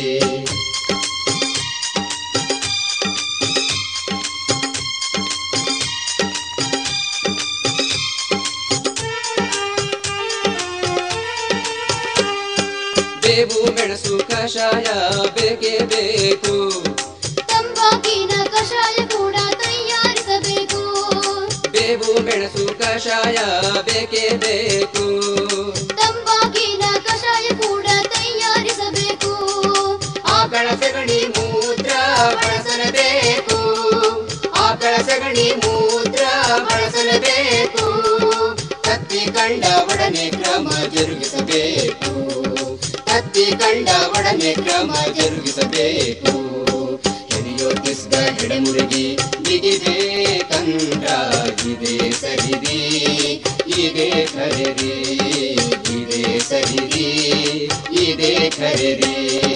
ಬೇವು ಮೆಣಸು ಕಷಾಯ ಬೇಕೇ ಬೇಕು ತಂಬಾಕಿನ ಕಷಾಯ ಕೂಡ ತಯಾರಿಸಬೇಕು ಬೇವು ಮೆಣಸು ಕಷಾಯ ಬೇಕೇ ಬೇಕು ತಂಬಾಕಿನ ಕಷಾಯ ಕೂಡ ತಯಾರಿಸಬೇಕು ಆಕಳ ಸಗಣಿ ಮೂತ್ರ ಬಳಸಲೇಬೇಕು ಆಕಳ ಸಗಣಿ ಮೂತ್ರ ಬಳಸಲೇಬೇಕು ಕತ್ತಿ ಕಂಡ ಒಡನೆ ಕ್ರಮ ಜರುಗಿಸಬೇಕು ಕತ್ತಿ ಕಂಡ ಒಡನೆ ಕ್ರಮ ಜರುಗಿಸಬೇಕು ಎಲಿಯೋ ಕಿಸ್ಗ ಹೆಡಮುರುಗಿ ಬಿಗಿಬೇಕಂದ್ರ ಇದೆ ಸಹಿರಿ ಇದೆ ಖರೀರಿ ಇದೆ ಸಹಿರಿ ಇದೆ ಖರೀರಿ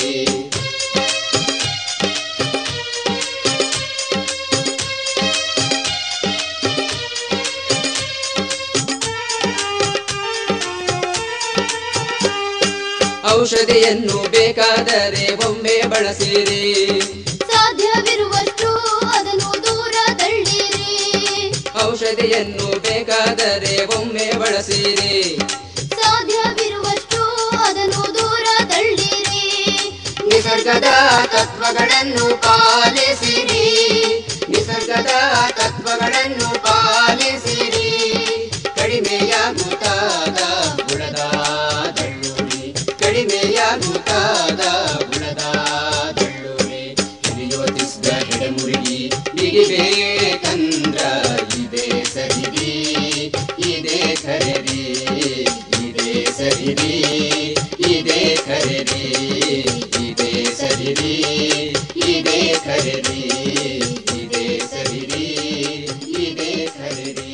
ಔಷಧಿಯನ್ನು ಬೇಕಾದರೆ ಒಮ್ಮೆ ಬಳಸಿರಿ ಸಾಧ್ಯವಿರುವಷ್ಟು ಅದನ್ನು ದೂರ ತಳ್ಳಿರಿ ಔಷಧಿಯನ್ನು ಬೇಕಾದರೆ ಒಮ್ಮೆ ಬಳಸಿರಿ ಸಾಧ್ಯವಿರುವಷ್ಟು ಅದನ್ನು ದೂರ ತಳ್ಳಿರಿ ನಿಸರ್ಗದ ತತ್ವಗಳನ್ನು ಪಾಲಿಸಿರಿ ನಿಸರ್ಗದ ತತ್ವಗಳನ್ನು ಪಾಲಿಸಿರಿ ಕಡಿಮೆಯಾಗುತ್ತಾದ ಗುಣದ ದಳ್ಳುರಿ ಕಡಿಮೆಯಾಗುತ್ತಾದ ಗುಣದ ದಳ್ಳುರಿ ಹಿರಿಯೋ ತಿಸ್ಗ ಹೆಡಮುರುಗಿ ಬಿಗಿಬೇಕಂದ್ರ ಇದೆ ಸಹಿರಿ ಇದೆ ಖರೀರಿ ಇದೆ ಸಹಿರಿ ಇದೆ ಖರೀರಿ ಇದೆ ಸಹಿರಿ ಇದೆ ಖರೀರಿ ಇದೆ ಸಹಿರಿ ಇದೆ ಖರೀರಿ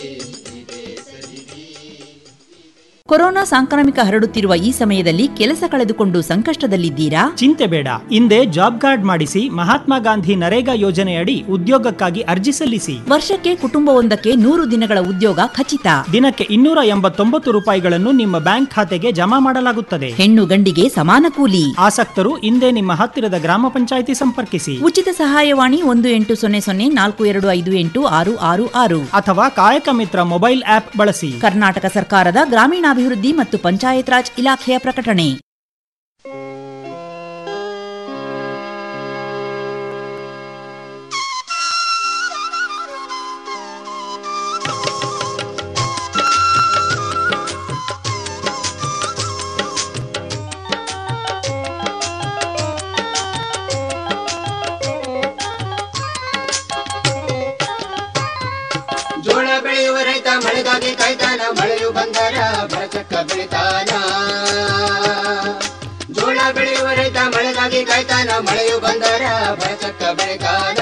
ಕೊರೋನಾ ಸಾಂಕ್ರಾಮಿಕ ಹರಡುತ್ತಿರುವ ಈ ಸಮಯದಲ್ಲಿ ಕೆಲಸ ಕಳೆದುಕೊಂಡು ಸಂಕಷ್ಟದಲ್ಲಿದ್ದೀರಾ ಚಿಂತೆ ಬೇಡ ಹಿಂದೆ ಜಾಬ್ ಕಾರ್ಡ್ ಮಾಡಿಸಿ ಮಹಾತ್ಮ ಗಾಂಧಿ ನರೇಗಾ ಯೋಜನೆಯಡಿ ಉದ್ಯೋಗಕ್ಕಾಗಿ ಅರ್ಜಿ ಸಲ್ಲಿಸಿ ವರ್ಷಕ್ಕೆ ಕುಟುಂಬವೊಂದಕ್ಕೆ ನೂರು ದಿನಗಳ ಉದ್ಯೋಗ ಖಚಿತ ದಿನಕ್ಕೆ ಇನ್ನೂರ ಎಂಬತ್ತೊಂಬತ್ತು ರೂಪಾಯಿಗಳನ್ನು ನಿಮ್ಮ ಬ್ಯಾಂಕ್ ಖಾತೆಗೆ ಜಮಾ ಮಾಡಲಾಗುತ್ತದೆ ಹೆಣ್ಣು ಗಂಡಿಗೆ ಸಮಾನ ಕೂಲಿ ಆಸಕ್ತರು ಹಿಂದೆ ನಿಮ್ಮ ಹತ್ತಿರದ ಗ್ರಾಮ ಪಂಚಾಯಿತಿ ಸಂಪರ್ಕಿಸಿ ಉಚಿತ ಸಹಾಯವಾಣಿ ಒಂದು ಎಂಟು ಸೊನ್ನೆ ಸೊನ್ನೆ ನಾಲ್ಕು ಎರಡು ಐದು ಎಂಟು ಆರು ಆರು ಆರು ಅಥವಾ ಕಾಯಕ ಮಿತ್ರ ಮೊಬೈಲ್ ಆಪ್ ಬಳಸಿ ಕರ್ನಾಟಕ ಸರ್ಕಾರದ ಗ್ರಾಮೀಣಾಭಿವೃದ್ಧಿ ಮತ್ತು ಪಂಚಾಯತ್ ರಾಜ್ ಇಲಾಖೆಯ ಪ್ರಕಟಣೆ ಬೆಳೆಯುವ ರೈತ ಮಳೆಗಾಗಿ ಕಾಯ್ತಾನ ಮಳೆಯು ಬಂದರ ಭರಚಕ್ಕ ಬೆಳಿತಾನ ಜೋಳ ಬೆಳೆಯುವ ರೈತ ಮಳೆಗಾಗಿ ಕಾಯ್ತಾನ ಮಳೆಯು ಬಂದರ ಭರಚಕ್ಕ ಬೆಳಿತಾನ